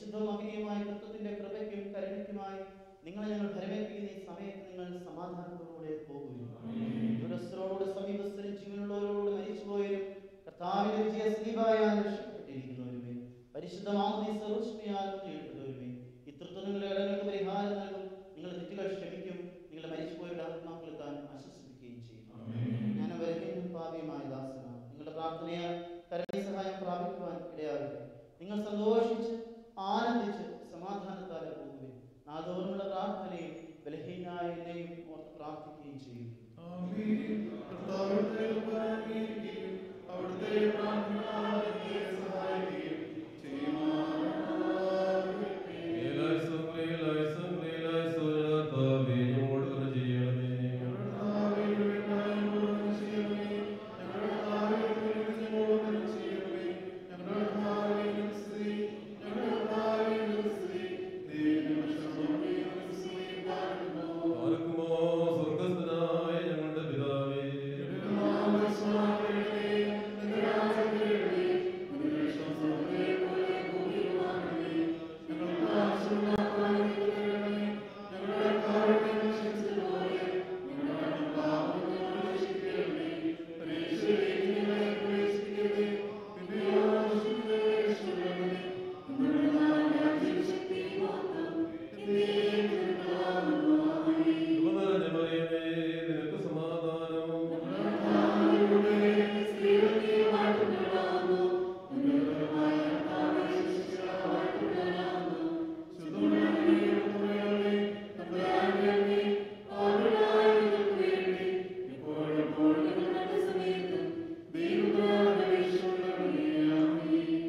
പരിശുദ്ധവും അഭിനയമായ തത്വത്തിന്റെ കൃപയ്ക്കും കരുണയ്ക്കുമായി നിങ്ങളെ ഞങ്ങൾ ഭരമേൽപ്പിക്കുന്ന ഈ സമയത്ത് നിങ്ങൾ സമാധാനത്തോടുകൂടെ പോകുകയും ദുരസ്ഥരോട് സമീപസ്ഥരും ജീവനുള്ളവരോട് മരിച്ചുപോയവരും കർത്താവിന്റെ വിജയ സ്ലീപായാൽ രക്ഷിക്കപ്പെട്ടിരിക്കുന്നവരുമേ പരിശുദ്ധമാകുന്ന സർവസ്മിയാലും ചെയ്യപ്പെട്ടവരുമേ ഇത്രത്വം നിങ്ങളുടെ ഇടങ്ങൾക്ക് പരിഹാരം നൽകും നിങ്ങളുടെ തെറ്റുകൾ ക്ഷമിക്കും നിങ്ങളുടെ മരിച്ചുപോയവരുടെ ആത്മാക്കൾ താൻ ആശ്വസിപ്പിക്കുകയും ചെയ്യും ഞാൻ അവരെയും പാപിയുമായ ദാസന നിങ്ങളുടെ പ്രാർത്ഥനയാൽ കരണീയ സഹായം പ്രാപിക്കുവാൻ ഇടയാകട്ടെ നിങ്ങൾ സന്തോഷിച്ച് ആനന്ദിച്ച് സമാധാനത്താലെ പോകുകയും നാദോറുമുള്ള പ്രാർത്ഥനയും ബലഹീനായ എന്നെയും ഓർത്ത് പ്രാർത്ഥിക്കുകയും ചെയ്യും കർത്താവിന്റെ ഉപകാരിക്കുകയും അവിടുത്തെ പ്രാർത്ഥന എന്നെ സഹായിക്കുകയും ചെയ്യുമാറാകട്ടെ. മേലായുസ്സും മേലായുസ്സും മേലായുസ്സും കർത്താവേ, ഞങ്ങളോട് കരുണ ചെയ്യണമേ. കർത്താവേ, ഞങ്ങൾക്കായി പൂർണ്ണ ചെയ്യണമേ. ഞങ്ങളുടെ കർത്താവേ, ഞങ്ങൾക്ക് പൂർണ്ണ ചെയ്യണമേ. ഞങ്ങളുടെ കർത്താവേ, ഞങ്ങൾക്ക് സ്തുതി. ഞങ്ങളുടെ കർത്താവേ, ഞങ്ങൾക്ക് സ്തുതി. ദൈവമേ, ശരണമേ, ഞങ്ങൾക്ക് സ്തുതി പാടുന്നു. പാർക്കുമോ സ്വർഗ്ഗസ്ഥനായ ഞങ്ങളുടെ പിതാവേ നിന്റെ നാമം സ്മരണമേ. നിന്റെ രാജ്യം വരണമേ. നിന്റെ ഇഷ്ടം സ്വർഗ്ഗത്തിലെ പോലെ ഭൂമിയിലുമാകണമേ. ഞങ്ങൾക്ക് ആവശ്യമുള്ള ആഹാരം ഞങ്ങൾക്ക് തരണമേ. ഞങ്ങളുടെ കാരുണ്യം ക്ഷമിച്ചതുപോലെ ഞങ്ങളുടെ പാപങ്ങളോട് രക്ഷിക്കണമേ. പരീക്ഷയിലേക്ക് ഞങ്ങളെ പ്രവേശിപ്പിക്കരുതേ. പിന്നെയോ ദുഷ്ടനെ രക്ഷിക്കണമേ. നമ്മുടെ നാമത്തിൽ ശക്തിയും മഹത്വവും എന്നേക്കും നിനക്കാകുന്നു. ആമേൻ. കൃപ നിറഞ്ഞ മറിയമേ, നിനക്ക് സമാധാനം കർത്താവിലൂടെ സ്ത്രീകളെ വാഴ്ത്തപ്പെടാമോ. ഉന്നതമായ കർത്താവേ, ശിഷ്യാ വാഴ്ത്തപ്പെടാമോ. ശുദ്ധമുള്ള ദൈവമേ, തമ്പുരാന്റെ അമ്മേ, പാപികളായ ഞങ്ങൾക്ക് വേണ്ടി ഇപ്പോഴും എപ്പോഴും ഞങ്ങളുടെ സമയത്തും ദൈവത്താൽ അപേക്ഷിച്ചുകൊള്ളണമേ. ആമേൻ.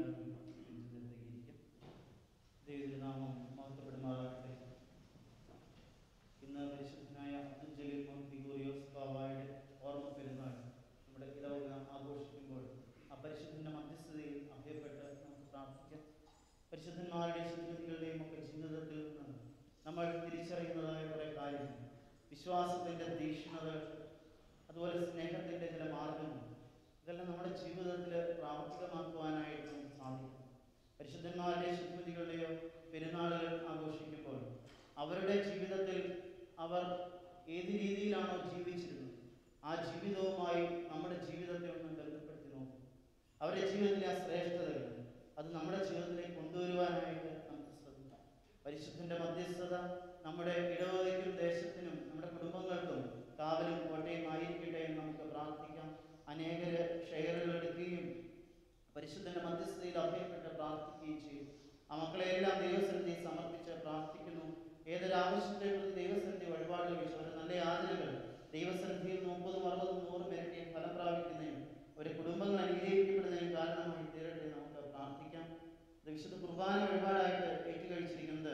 ദൈവനാമം മഹത്വപ്പെടുമാറാകട്ടെ ഇന്ന് പരിശുദ്ധനായ അബ്ദുൽ ഗ്രിഗോറിയോസ് ബാവായുടെ ഓർമ്മ പെരുന്നാൾ നമ്മുടെ ഇടവക ആഘോഷിക്കുമ്പോൾ ആ പരിശുദ്ധന്റെ മധ്യസ്ഥതയിൽ അഭയപ്പെട്ട് നമുക്ക് പ്രാർത്ഥിക്കാം പരിശുദ്ധന്മാരുടെയും ശുദ്ധികളുടെയും ഒക്കെ ജീവിതത്തിൽ നിന്ന് നമ്മൾ തിരിച്ചറിയുന്നതായ കുറേ കാര്യങ്ങൾ വിശ്വാസത്തിന്റെ തീക്ഷ്ണതകൾ അതുപോലെ സ്നേഹത്തിന്റെ ചില മാർഗങ്ങൾ ഇതെല്ലാം നമ്മുടെ ജീവിതത്തിൽ പ്രാവർത്തികമാക്കുവാനായിട്ട് നമുക്ക് സാധിക്കും പരിശുദ്ധന്മാരുടെയോ ശുദ്ധികളുടെയോ പെരുന്നാളുകൾ ആഘോഷിക്കുമ്പോൾ അവരുടെ ജീവിതത്തിൽ അവർ ഏത് രീതിയിലാണോ ജീവിച്ചിരുന്നത് ആ ജീവിതവുമായി നമ്മുടെ ജീവിതത്തെ ഒന്ന് ബന്ധപ്പെടുത്തി നോക്കും അവരുടെ ജീവിതത്തിലെ ആ ശ്രേഷ്ഠതകൾ അത് നമ്മുടെ ജീവിതത്തിലേക്ക് കൊണ്ടുവരുവാനായിട്ട് നമുക്ക് ശ്രദ്ധിക്കാം പരിശുദ്ധന്റെ മധ്യസ്ഥത നമ്മുടെ ഇടവകയ്ക്കും ദേശത്തിനും നമ്മുടെ കുടുംബങ്ങൾക്കും കാവലും കോട്ടയും ആയിരിക്കട്ടെ എന്ന് നമുക്ക് പ്രാർത്ഥിക്കാം അനേകര് ഷെയറുകൾ എടുക്കുകയും പരിശുദ്ധന്റെ മധ്യസ്ഥതയിൽ അഭയപ്പെട്ട് പ്രാർത്ഥിക്കുകയും ചെയ്യും ആ മക്കളെയെല്ലാം ദൈവസന്നിധി സമർപ്പിച്ച് പ്രാർത്ഥിക്കുന്നു ഏതൊരാവശ്യത്തെ പ്രതി ദൈവസന്നിധി വഴിപാടുകൾ വെച്ച് ഒരു നല്ല യാതനകൾ ദൈവസന്നിധിയിൽ മുപ്പതും അറുപതും നൂറും ഇരട്ടിയും ഫലം പ്രാപിക്കുന്നതിനും ഒരു കുടുംബങ്ങൾ അനുഗ്രഹിക്കപ്പെടുന്നതിനും കാരണമായി തീരട്ടെ നമുക്ക് പ്രാർത്ഥിക്കാം ഇത് വിശുദ്ധ കുർബാന വഴിപാടായിട്ട് ഏറ്റുകഴിച്ചിരിക്കുന്നത്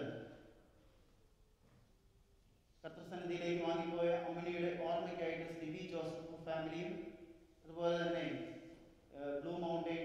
കർത്തസന്നിധിയിലേക്ക് വാങ്ങിപ്പോയ അമ്മണിയുടെ ഓർമ്മയ്ക്കായിട്ട് സ്ലിബി ജോസഫ് ഫാമിലിയും അതുപോലെ തന്നെ ഏഹ്, ബ്ലൂ മൗണ്ടെയിൻ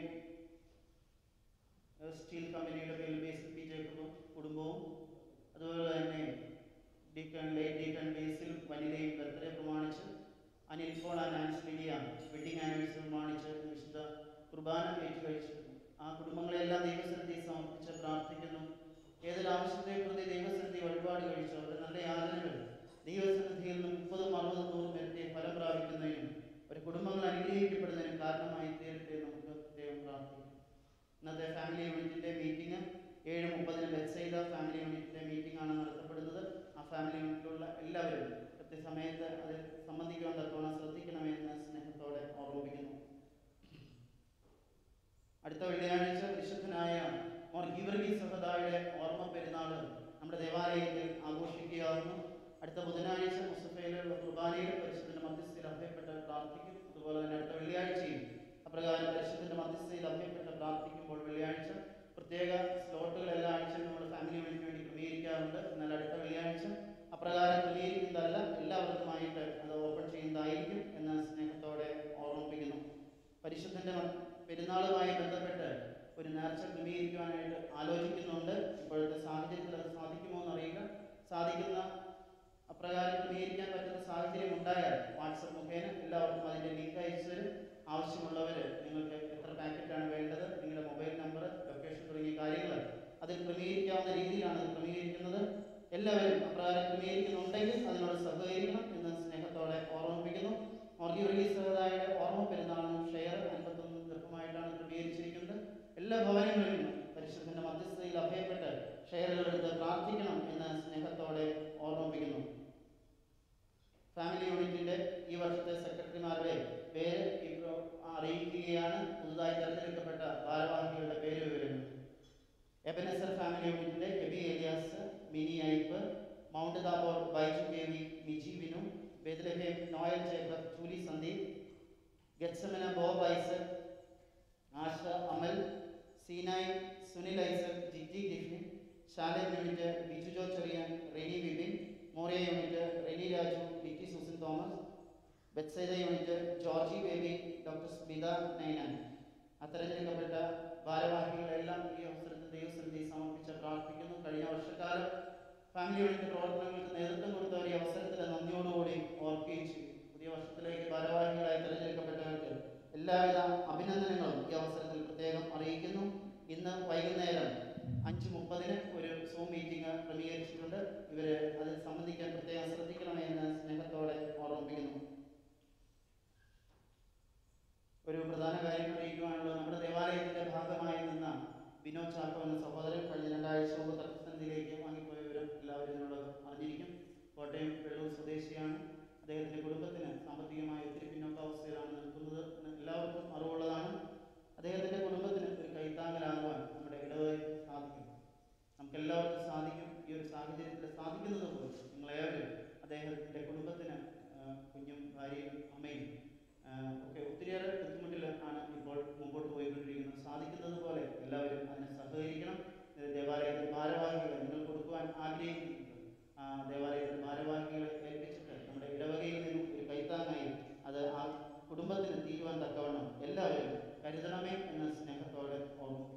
ഏഹ്, സ്റ്റീൽ കമ്പനിയുടെ പേരിൽ ബേസിൽ പി ജേക്കബും കുടുംബവും അതുപോലെ തന്നെ ഡീക്കൺ ലേറ്റ് ഡീക്കൺ ബേസിൽ വനിതയും ബർത്ത്ഡേ പ്രമാണിച്ച് Anil Paul and Anns Media wedding anniversary പ്രമാണിച്ച് വിശുദ്ധ കുർബാന ഏറ്റുകഴിച്ചു ആ കുടുംബങ്ങളെല്ലാം ദൈവസന്നിധി സമർപ്പിച്ച് പ്രാർത്ഥിക്കുന്നു ഏതൊരു ആവശ്യത്തെ പ്രതി ദൈവസന്നിധി വഴിപാട് കഴിച്ചു അവരുടെ നല്ല യാതനകൾ ദൈവസന്നിധിയിൽ നിന്ന് മുപ്പതും അറുപതും നൂറും ഇരട്ടി ഫലം പ്രാപിക്കുന്നതിനും ഒരു കുടുംബങ്ങൾ അനുഗ്രഹിക്കപ്പെടുന്നതിനും കാരണമായി തീരട്ടെ നമുക്ക് ദൈവം പ്രാർത്ഥിക്കാം ഇന്നത്തെ ഫാമിലി യൂണിറ്റിന്റെ മീറ്റിംഗ് ഏഴ് മുപ്പതിന് ബെത്സൈദ ഫാമിലി യൂണിറ്റിന്റെ മീറ്റിംഗ് ആണ് നടത്തപ്പെടുന്നത് ആ ഫാമിലി യൂണിറ്റിലുള്ള എല്ലാവരും കൃത്യസമയത്ത് അതിൽ സംബന്ധിക്കുവാൻ തക്കവണ്ണം ശ്രദ്ധിക്കണമെന്ന് സ്നേഹത്തോടെ ഓർമ്മിപ്പിക്കുന്നു അടുത്ത വെള്ളിയാഴ്ച വിശുദ്ധനായ മോർ ഗീവർഗി സഹദായുടെ ഓർമ്മ പെരുന്നാൾ നമ്മുടെ ദേവാലയത്തിൽ ആഘോഷിക്കുകയാകുന്നു അടുത്ത ബുധനാഴ്ച മുസഫയിലുള്ള കുർബാനയിൽ പരിശുദ്ധന്റെ മധ്യസ്ഥയിൽ അഭയപ്പെട്ട് പ്രാർത്ഥിക്കും അതുപോലെ തന്നെ അടുത്ത വെള്ളിയാഴ്ചയും അപ്രകാരം പരിശുദ്ധന്റെ മധ്യസ്ഥയിൽ അഭയപ്പെട്ട് പ്രാർത്ഥിക്കുമ്പോൾ വെള്ളിയാഴ്ച പ്രത്യേക സ്ലോട്ടുകൾ എല്ലാ ആഴ്ചയും നമ്മൾ ഫാമിലി യൂണിറ്റിന് വേണ്ടി ക്രമീകരിക്കാറുണ്ട് എന്നാൽ അടുത്ത വെള്ളിയാഴ്ച അപ്രകാരം ക്രമീകരിക്കുന്നതല്ല എല്ലാവർക്കുമായിട്ട് അത് ഓപ്പൺ ചെയ്യുന്നതായിരിക്കും എന്ന് സ്നേഹത്തോടെ ഓർമ്മിപ്പിക്കുന്നു പരിശുദ്ധന്റെ പെരുന്നാളുമായി ബന്ധപ്പെട്ട് ഒരു നേർച്ച ക്രമീകരിക്കുവാനായിട്ട് ആലോചിക്കുന്നുണ്ട് ഇപ്പോഴത്തെ സാഹചര്യത്തിൽ അത് സാധിക്കുമോ എന്നറിയില്ല സാധിക്കുന്ന അപ്രകാരം ക്രമീകരിക്കാൻ പറ്റുന്ന സാഹചര്യം ഉണ്ടായാൽ വാട്സപ്പ് മുഖേന എല്ലാവർക്കും അതിന്റെ ലിങ്ക് അയച്ചു തരും ആവശ്യമുള്ളവർ നിങ്ങൾക്ക് എത്ര പാക്കറ്റാണ് വേണ്ടത് നിങ്ങളുടെ മൊബൈൽ നമ്പർ ലൊക്കേഷൻ തുടങ്ങിയ കാര്യങ്ങൾ അതിൽ ക്രമീകരിക്കാവുന്ന രീതിയിലാണ് ഇത് ക്രമീകരിക്കുന്നത് എല്ലാവരും അപ്രകാരം ക്രമീകരിക്കുന്നുണ്ടെങ്കിൽ അതിനോട് സഹകരിക്കണം എന്ന് സ്നേഹത്തോടെ ഓർമ്മിപ്പിക്കുന്നു മോർഗി റിലീസ് സഹോദായുടെ ഓർമ്മ പെരുന്നാളിനും ഷെയർ അൻപത്തൊന്ന് ദീർഘമായിട്ടാണ് ക്രമീകരിച്ചിരിക്കുന്നത് എല്ലാ ഭവനങ്ങളിലും പരിശുദ്ധന്റെ മധ്യസ്ഥതയിൽ അഭയപ്പെട്ട് ഷെയറുകൾ എടുത്ത് പ്രാർത്ഥിക്കണം എന്ന് സ്നേഹത്തോടെ ഓർമ്മിപ്പിക്കുന്നു ഫാമിലി യൂണിറ്റിന്റെ ഈ വർഷത്തെ സെക്രട്ടറിമാരുടെ പേര് ഇപ്പോൾ അറിയിക്കുകയാണ് പുതുതായി തെരഞ്ഞെടുക്കപ്പെട്ട ഭാരവാഹികളുടെ പേര് വിവരങ്ങൾ എബനസർ ഫാമിലി യൂണിറ്റിന്റെ Aby Elias Mini Ipe Mount Tabor Baiju Devi Miji Vinu Bethlehem Noel Jacob Julie Sandeep Gethsemane Bob Isaac Asha Amal Sinai Sunil Isaac Jiji Jifny Shalom unit Biju Jo Cherian Reni Vipin Moriah unit Reni Raju Litty Susin Thomas Bethsaida unit Georgy Baby doctor Smitha Ninan അത്തരഞ്ഞെടുക്കപ്പെട്ട ഭാരവാഹികളെല്ലാം ഈ അവസരത്തിൽ ദൈവസന്നിധി സമർപ്പിച്ച് പ്രാർത്ഥിക്കുന്നു കഴിഞ്ഞ വർഷക്കാലം ഫാമിലി യൂണിറ്റ് പ്രവർത്തനങ്ങൾക്ക് നേതൃത്വം കൊടുത്തവർ ഈ അവസരത്തിൽ നന്ദിയോടുകൂടി ഓർക്കുകയും ചെയ്യും പുതിയ വർഷത്തിലേക്ക് ഭാരവാഹികളായി തിരഞ്ഞെടുക്കപ്പെട്ടവർക്ക് എല്ലാവിധ അഭിനന്ദനങ്ങളും ഈ അവസരത്തിൽ പ്രത്യേകം അറിയിക്കുന്നു ഇന്ന് വൈകുന്നേരം അഞ്ച് മുപ്പതിന് ഒരു സൂം മീറ്റിംഗ് ക്രമീകരിച്ചിട്ടുണ്ട് ഇവര് അതിൽ സംബന്ധിക്കാൻ പ്രത്യേകം ശ്രദ്ധിക്കണമേ എന്ന് സ്നേഹത്തോടെ ഓർമ്മിപ്പിക്കുന്നു ഒരു പ്രധാന കാര്യം അറിയിക്കുവാനുള്ളത് നമ്മുടെ ദേവാലയത്തിന്റെ ഭാഗമായി നിന്ന വിനോദ് ചാക്കോ എന്ന സഹോദരൻ കഴിഞ്ഞ രണ്ടാഴ്ച മുമ്പ് തർക്കസന്ധിയിലേക്ക് വാങ്ങിപ്പോയ വിവരം എല്ലാവരും ഇതിനോട് അറിഞ്ഞിരിക്കും കോട്ടയം വെള്ളൂർ സ്വദേശിയാണ് അദ്ദേഹത്തിന്റെ കുടുംബത്തിന് സാമ്പത്തികമായി ഒത്തിരി പിന്നോക്കാവസ്ഥയിലാണ് നിൽക്കുന്നത് എന്ന് എല്ലാവർക്കും അറിവുള്ളതാണ് അദ്ദേഹത്തിന്റെ കുടുംബത്തിന് ഒരു കൈത്താങ്ങലാകുവാൻ നമ്മുടെ ഇടവകയ്ക്ക് സാധിക്കും നമുക്ക് എല്ലാവർക്കും സാധിക്കും ഈ ഒരു സാഹചര്യത്തിൽ സാധിക്കുന്നത് പോലെ നിങ്ങളേവരും അദ്ദേഹത്തിന്റെ കുടുംബത്തിന് ആ, കുഞ്ഞും ഭാര്യയും അമ്മയും ആ, ഒക്കെ ഒത്തിരിയേറെ ബുദ്ധിമുട്ടിൽ ആണ് ഇപ്പോൾ മുമ്പോട്ട് പോയിക്കൊണ്ടിരിക്കുന്നത് സാധിക്കുന്നത് പോലെ എല്ലാവരും അതിനെ സഹകരിക്കണം ഇത് ദേവാലയത്തിൽ ഭാരവാഹികളെ നിങ്ങൾ കൊടുക്കുവാൻ ആഗ്രഹിക്കുന്നുണ്ട് ആ ദേവാലയത്തിൽ ഭാരവാഹികളെ ഏൽപ്പിച്ചിട്ട് നമ്മുടെ ഇടവകയിൽ നിന്നും ഒരു കൈത്താങ്ങായി അത് ആ കുടുംബത്തിന് തീരുവാൻ തക്കവണ്ണം എല്ലാവരും കരുതണമേ എന്ന സ്നേഹത്തോടെ ഓർമ്മിക്കുന്നു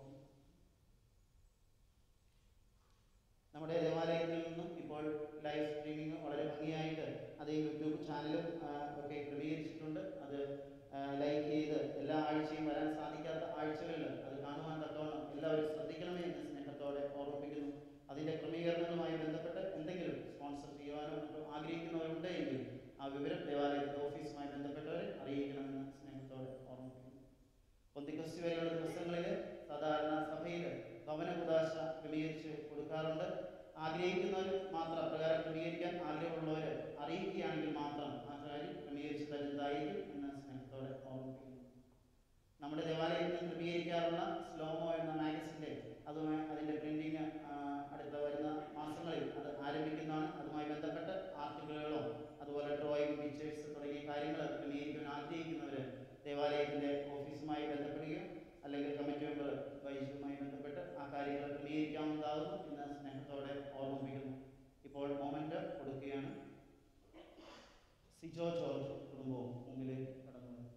നമ്മുടെ ദേവാലയത്തിൽ നിന്നും ഇപ്പോൾ ലൈവ് സ്ട്രീമിംഗ് വളരെ ഭംഗിയായിട്ട് അത് യൂട്യൂബ് ചാനലും ആ, ഒക്കെ ക്രമീകരിച്ചിട്ടുണ്ട് അത് ലൈക്ക് ചെയ്ത് എല്ലാ ആഴ്ചയും വരാൻ സാധിക്കാത്ത ആഴ്ചകളിൽ അത് കാണുവാൻ തക്കവണ്ണം എല്ലാവരും ശ്രദ്ധിക്കണമേ എന്ന് സ്നേഹത്തോടെ ഓർമ്മിപ്പിക്കുന്നു അതിൻ്റെ ക്രമീകരണങ്ങളുമായി ബന്ധപ്പെട്ട് എന്തെങ്കിലും സ്പോൺസർ ചെയ്യുവാനോ മറ്റോ ആഗ്രഹിക്കുന്നവരുണ്ട് എങ്കിൽ ആ വിവരം ദേവാലയത്തിൻ്റെ ഓഫീസുമായി ബന്ധപ്പെട്ടവരെ അറിയിക്കണമെന്ന് സ്നേഹത്തോടെ ഓർമ്മിപ്പിക്കുന്നു പൊന്തിക്കസ്തി വരെയുള്ള ദിവസങ്ങളിൽ സാധാരണ സഭയിൽ ഭവന കുദാശ ക്രമീകരിച്ച് കൊടുക്കാറുണ്ട് ആഗ്രഹിക്കുന്നവർ മാത്രം അപ്രകാരം ക്രമീകരിക്കാൻ ആഗ്രഹമുള്ളവർ അറിയിക്കുകയാണെങ്കിൽ മാത്രം ആ കാര്യം ക്രമീകരിച്ച് തരുന്നതായിരിക്കും എന്ന് സ്നേഹത്തോടെ ഓർമ്മിപ്പിക്കുന്നു നമ്മുടെ ദേവാലയത്തിൽ നിന്ന് ക്രമീകരിക്കാറുള്ള സ്ലോമോ എന്ന മാഗസിൻ്റെ അതുമായി അതിൻ്റെ പ്രിന്റിങ് അടുത്ത വരുന്ന മാസങ്ങളിൽ അത് ആരംഭിക്കുന്നതാണ് അതുമായി ബന്ധപ്പെട്ട് ആർട്ടിക്കിളുകളോ അതുപോലെ ഡ്രോയിങ് പിക്ചേഴ്സ് തുടങ്ങിയ കാര്യങ്ങൾ ക്രമീകരിക്കാൻ ആഗ്രഹിക്കുന്നവർ ദേവാലയത്തിൻ്റെ ഓഫീസുമായി ബന്ധപ്പെടുകയോ അല്ലെങ്കിൽ കമ്മിറ്റി മെമ്പർ വൈദ്യുതിയുമായി ബന്ധപ്പെട്ട് ആ കാര്യങ്ങൾ ക്രമീകരിക്കാവുന്നതാകും എന്ന് സ്നേഹത്തോടെ ഓർമ്മിപ്പിക്കുന്നു ഇപ്പോൾ മൊമെന്റ് കൊടുക്കുകയാണ് സിജോ ജോർജ് കുടുംബവും മുമ്പിലേക്ക് കടന്നു വരും.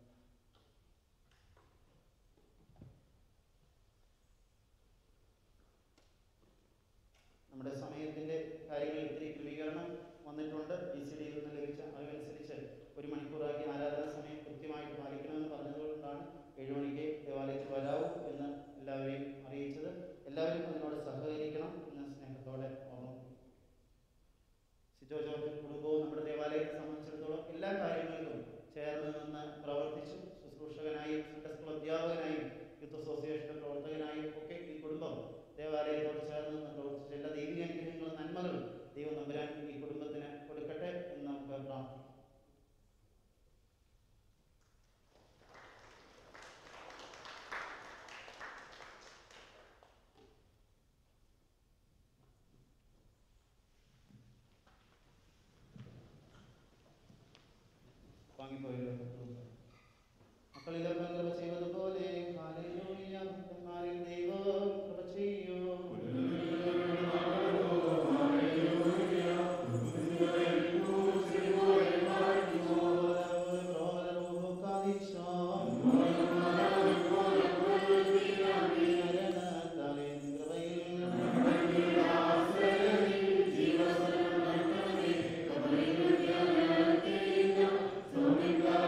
നമ്മുടെ സമയത്തിന്റെ കാര്യങ്ങളിൽ ഇത്തിരി ക്രമീകരണം വന്നിട്ടുണ്ട് ബി സി ഡിയിൽ നിന്ന് ലഭിച്ച അറിവനുസരിച്ച് ഒരു മണിക്കൂറാക്കി ആരാധന സമയം കൃത്യമായിട്ട് പാലിക്കണമെന്ന് പറഞ്ഞതുകൊണ്ടാണ് ഏഴ് മണിക്ക് ദേവാലയത്തിൽ വരാവൂ എന്ന് എല്ലാവരെയും അറിയിച്ചത് എല്ലാവരും അതിനോട് സഹകരിക്കണം എന്ന് സ്നേഹത്തോടെ ഓർമ്മിപ്പിക്കുന്നു സിജോ ജോർജ് കുടുംബവും നമ്മുടെ ദേവാലയത്തെ സംബന്ധിച്ചിടത്തോളം എല്ലാ കാര്യങ്ങളിലും ചേർന്ന് നിന്ന് പ്രവർത്തിച്ചു ശുശ്രൂഷകനായും സൺഡേ സ്കൂൾ അധ്യാപകനായും യൂത്ത് അസോസിയേഷന്റെ പ്രവർത്തകനായും ഒക്കെ ഈ കുടുംബം ദേവാലയത്തോട് ചേർന്ന് നിന്ന് പ്രവർത്തിച്ച എല്ലാ ദൈവിക അനുഗ്രഹങ്ങളും നന്മകളും ദൈവം നമ്പുരാൻ ഈ കുടുംബത്തിന് കൊടുക്കട്ടെ എന്ന് നമുക്ക് പ്രാർത്ഥിക്കാം വാങ്ങിപ്പോയല്ലോ മക്കളിലൊപ്പം കൃപ ചെയ്തതുപോലെ ഹാലേലൂയ ഭക്തന്മാരിൽ ദൈവം കൃപ ചെയ്യൂ ജീവ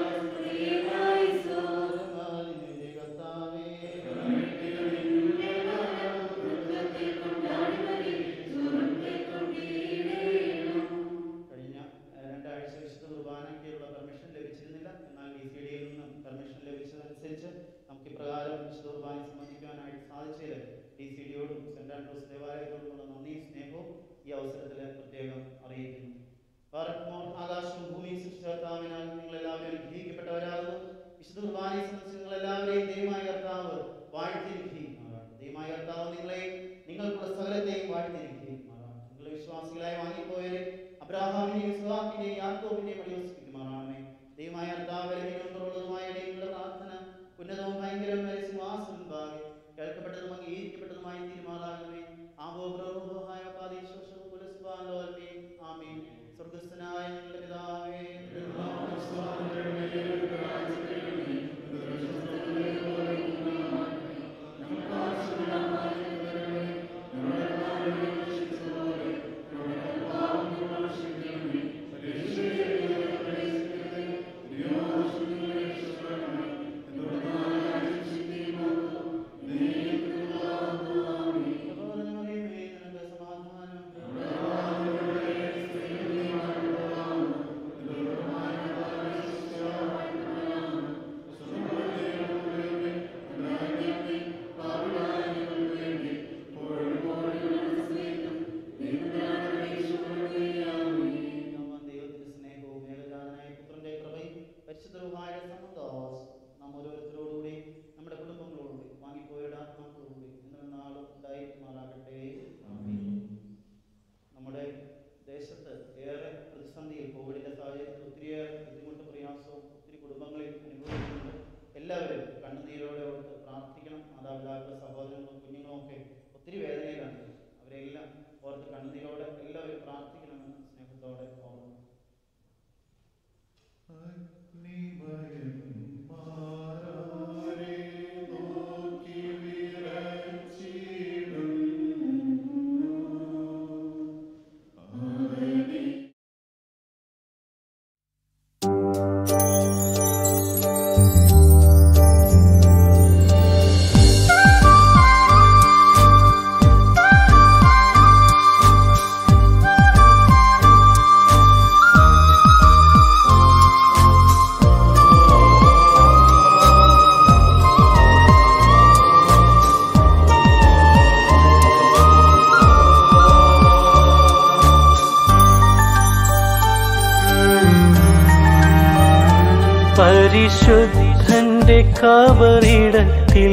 പരിശുദ്ധന്റെ കബറിടത്തിൽ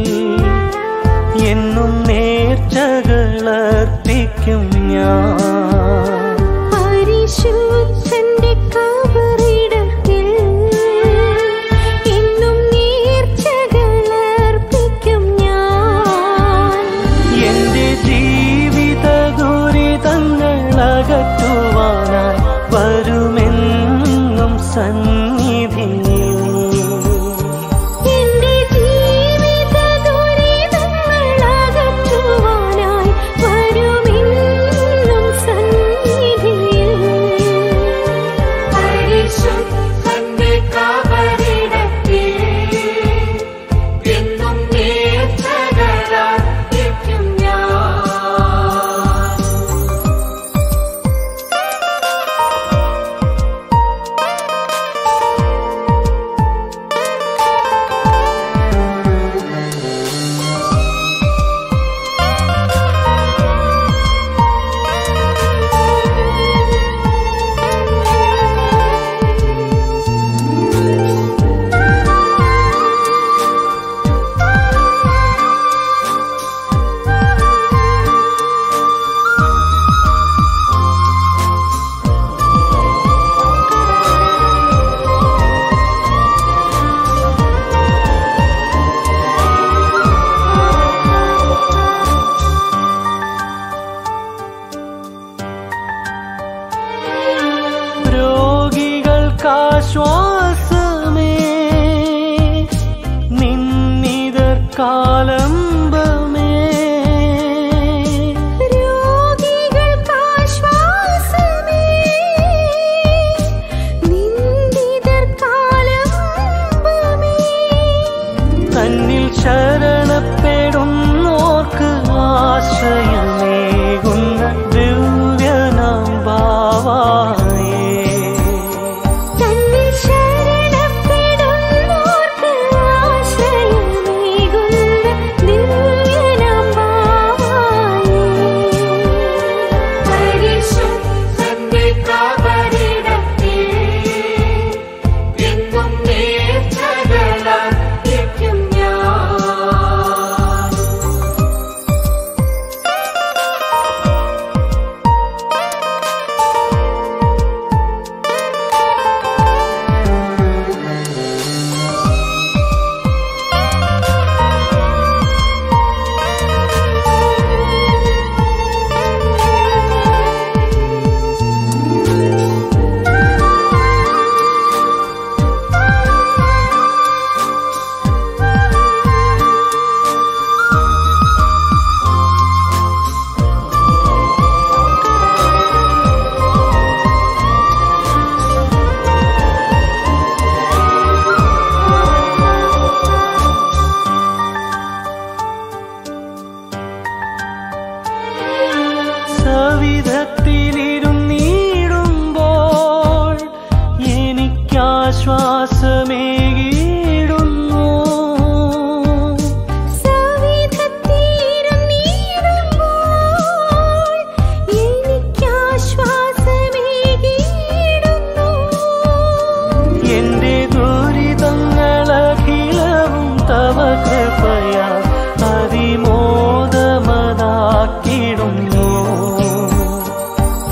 എന്നും നേർച്ചകളർപ്പിക്കും ഞാൻ പരിശുദ്ധന്റെ കബറിടത്തിൽ എന്നും നേർച്ചകളർപ്പിക്കും ഞാൻ എന്റെ ജീവിത ദുരിതങ്ങളകറ്റുവാനായി വരുമെന്നും സന്നിധിയിൽ എന്റെ ജീവിത ദുരിതങ്ങളകറ്റുവാനായി വരുമെന്നും സന്നിധിയിൽ പരിശുദ്ധന്റെ കബറിടത്തിൽ എന്നും നേർച്ചകളർപ്പിക്കും ഞാൻ രോഗികൾക്കാശ്വാസമേ നിന്നിതർക്കാലംബമേ രോഗികൾക്കാശ്വാസമേ നിന്ദിതർക്കാലംബമേ തന്നിൽ ശരണപ്പെടുന്നോർക്ക് ആശ്രയമേകുന്ന ദിവ്യനാം ബാവായേ തന്നിൽ ശരണപ്പെടുന്നോർക്ക് ആശ്രയമേകുന്ന ദിവ്യനാം ബാവായേ. പരിശുദ്ധന്റെ കബറിടത്തിൽ എന്നും നേർച്ചകളർപ്പിക്കും ഞാൻ സവിധത്തിലിരുന്നിടുമ്പോൾ എനിക്കാശ്വാസമേകിടുന്നു സവിധത്തിലിരുന്നിടുമ്പോൾ എനിക്കാശ്വാസമേകിടുന്നു. എന്റെ ദുരിതങ്ങളഖിലവും തവ കൃപയാ അതിമോദമതാക്കിടുന്നു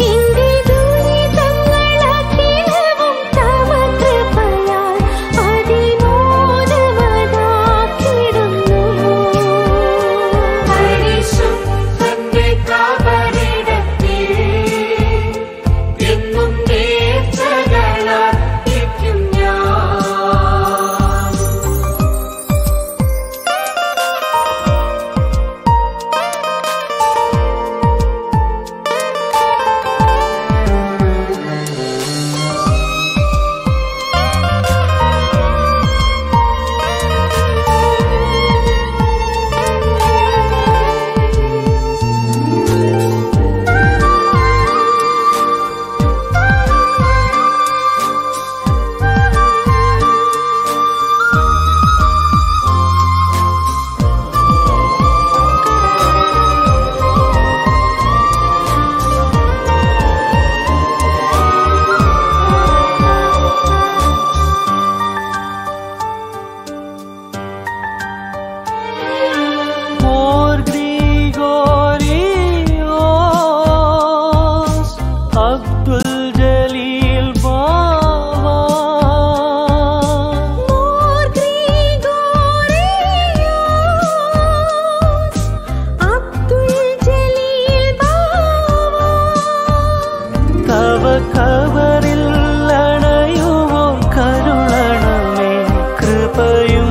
കവറിൽ അണയുവോ കരുളണമേ കൃപയും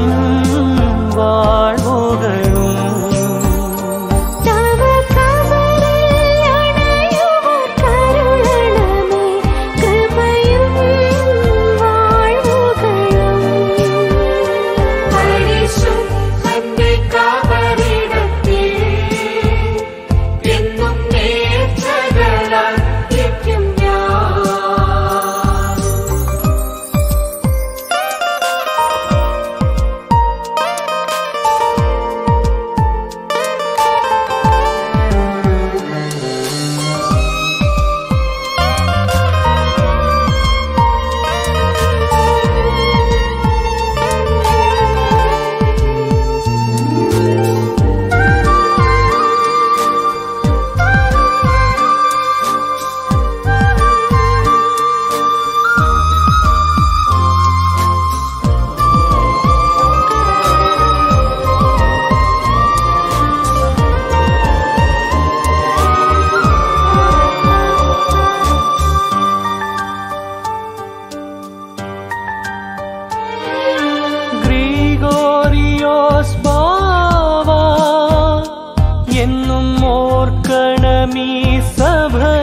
വാഴ്വുകളും തവ കവറിൽ അണയുവോർ കരുളണമേ കൃപയും വാഴ്വുകളും പരിശുദ്ധന്റെ കവറിടത്തിൽ എന്നും നേർച്ചകളർപ്പിക്കും ഞാൻ ഗ്രിഗോറിയോസ് ബാവ എന്നും ഓർക്കണമീ സഭ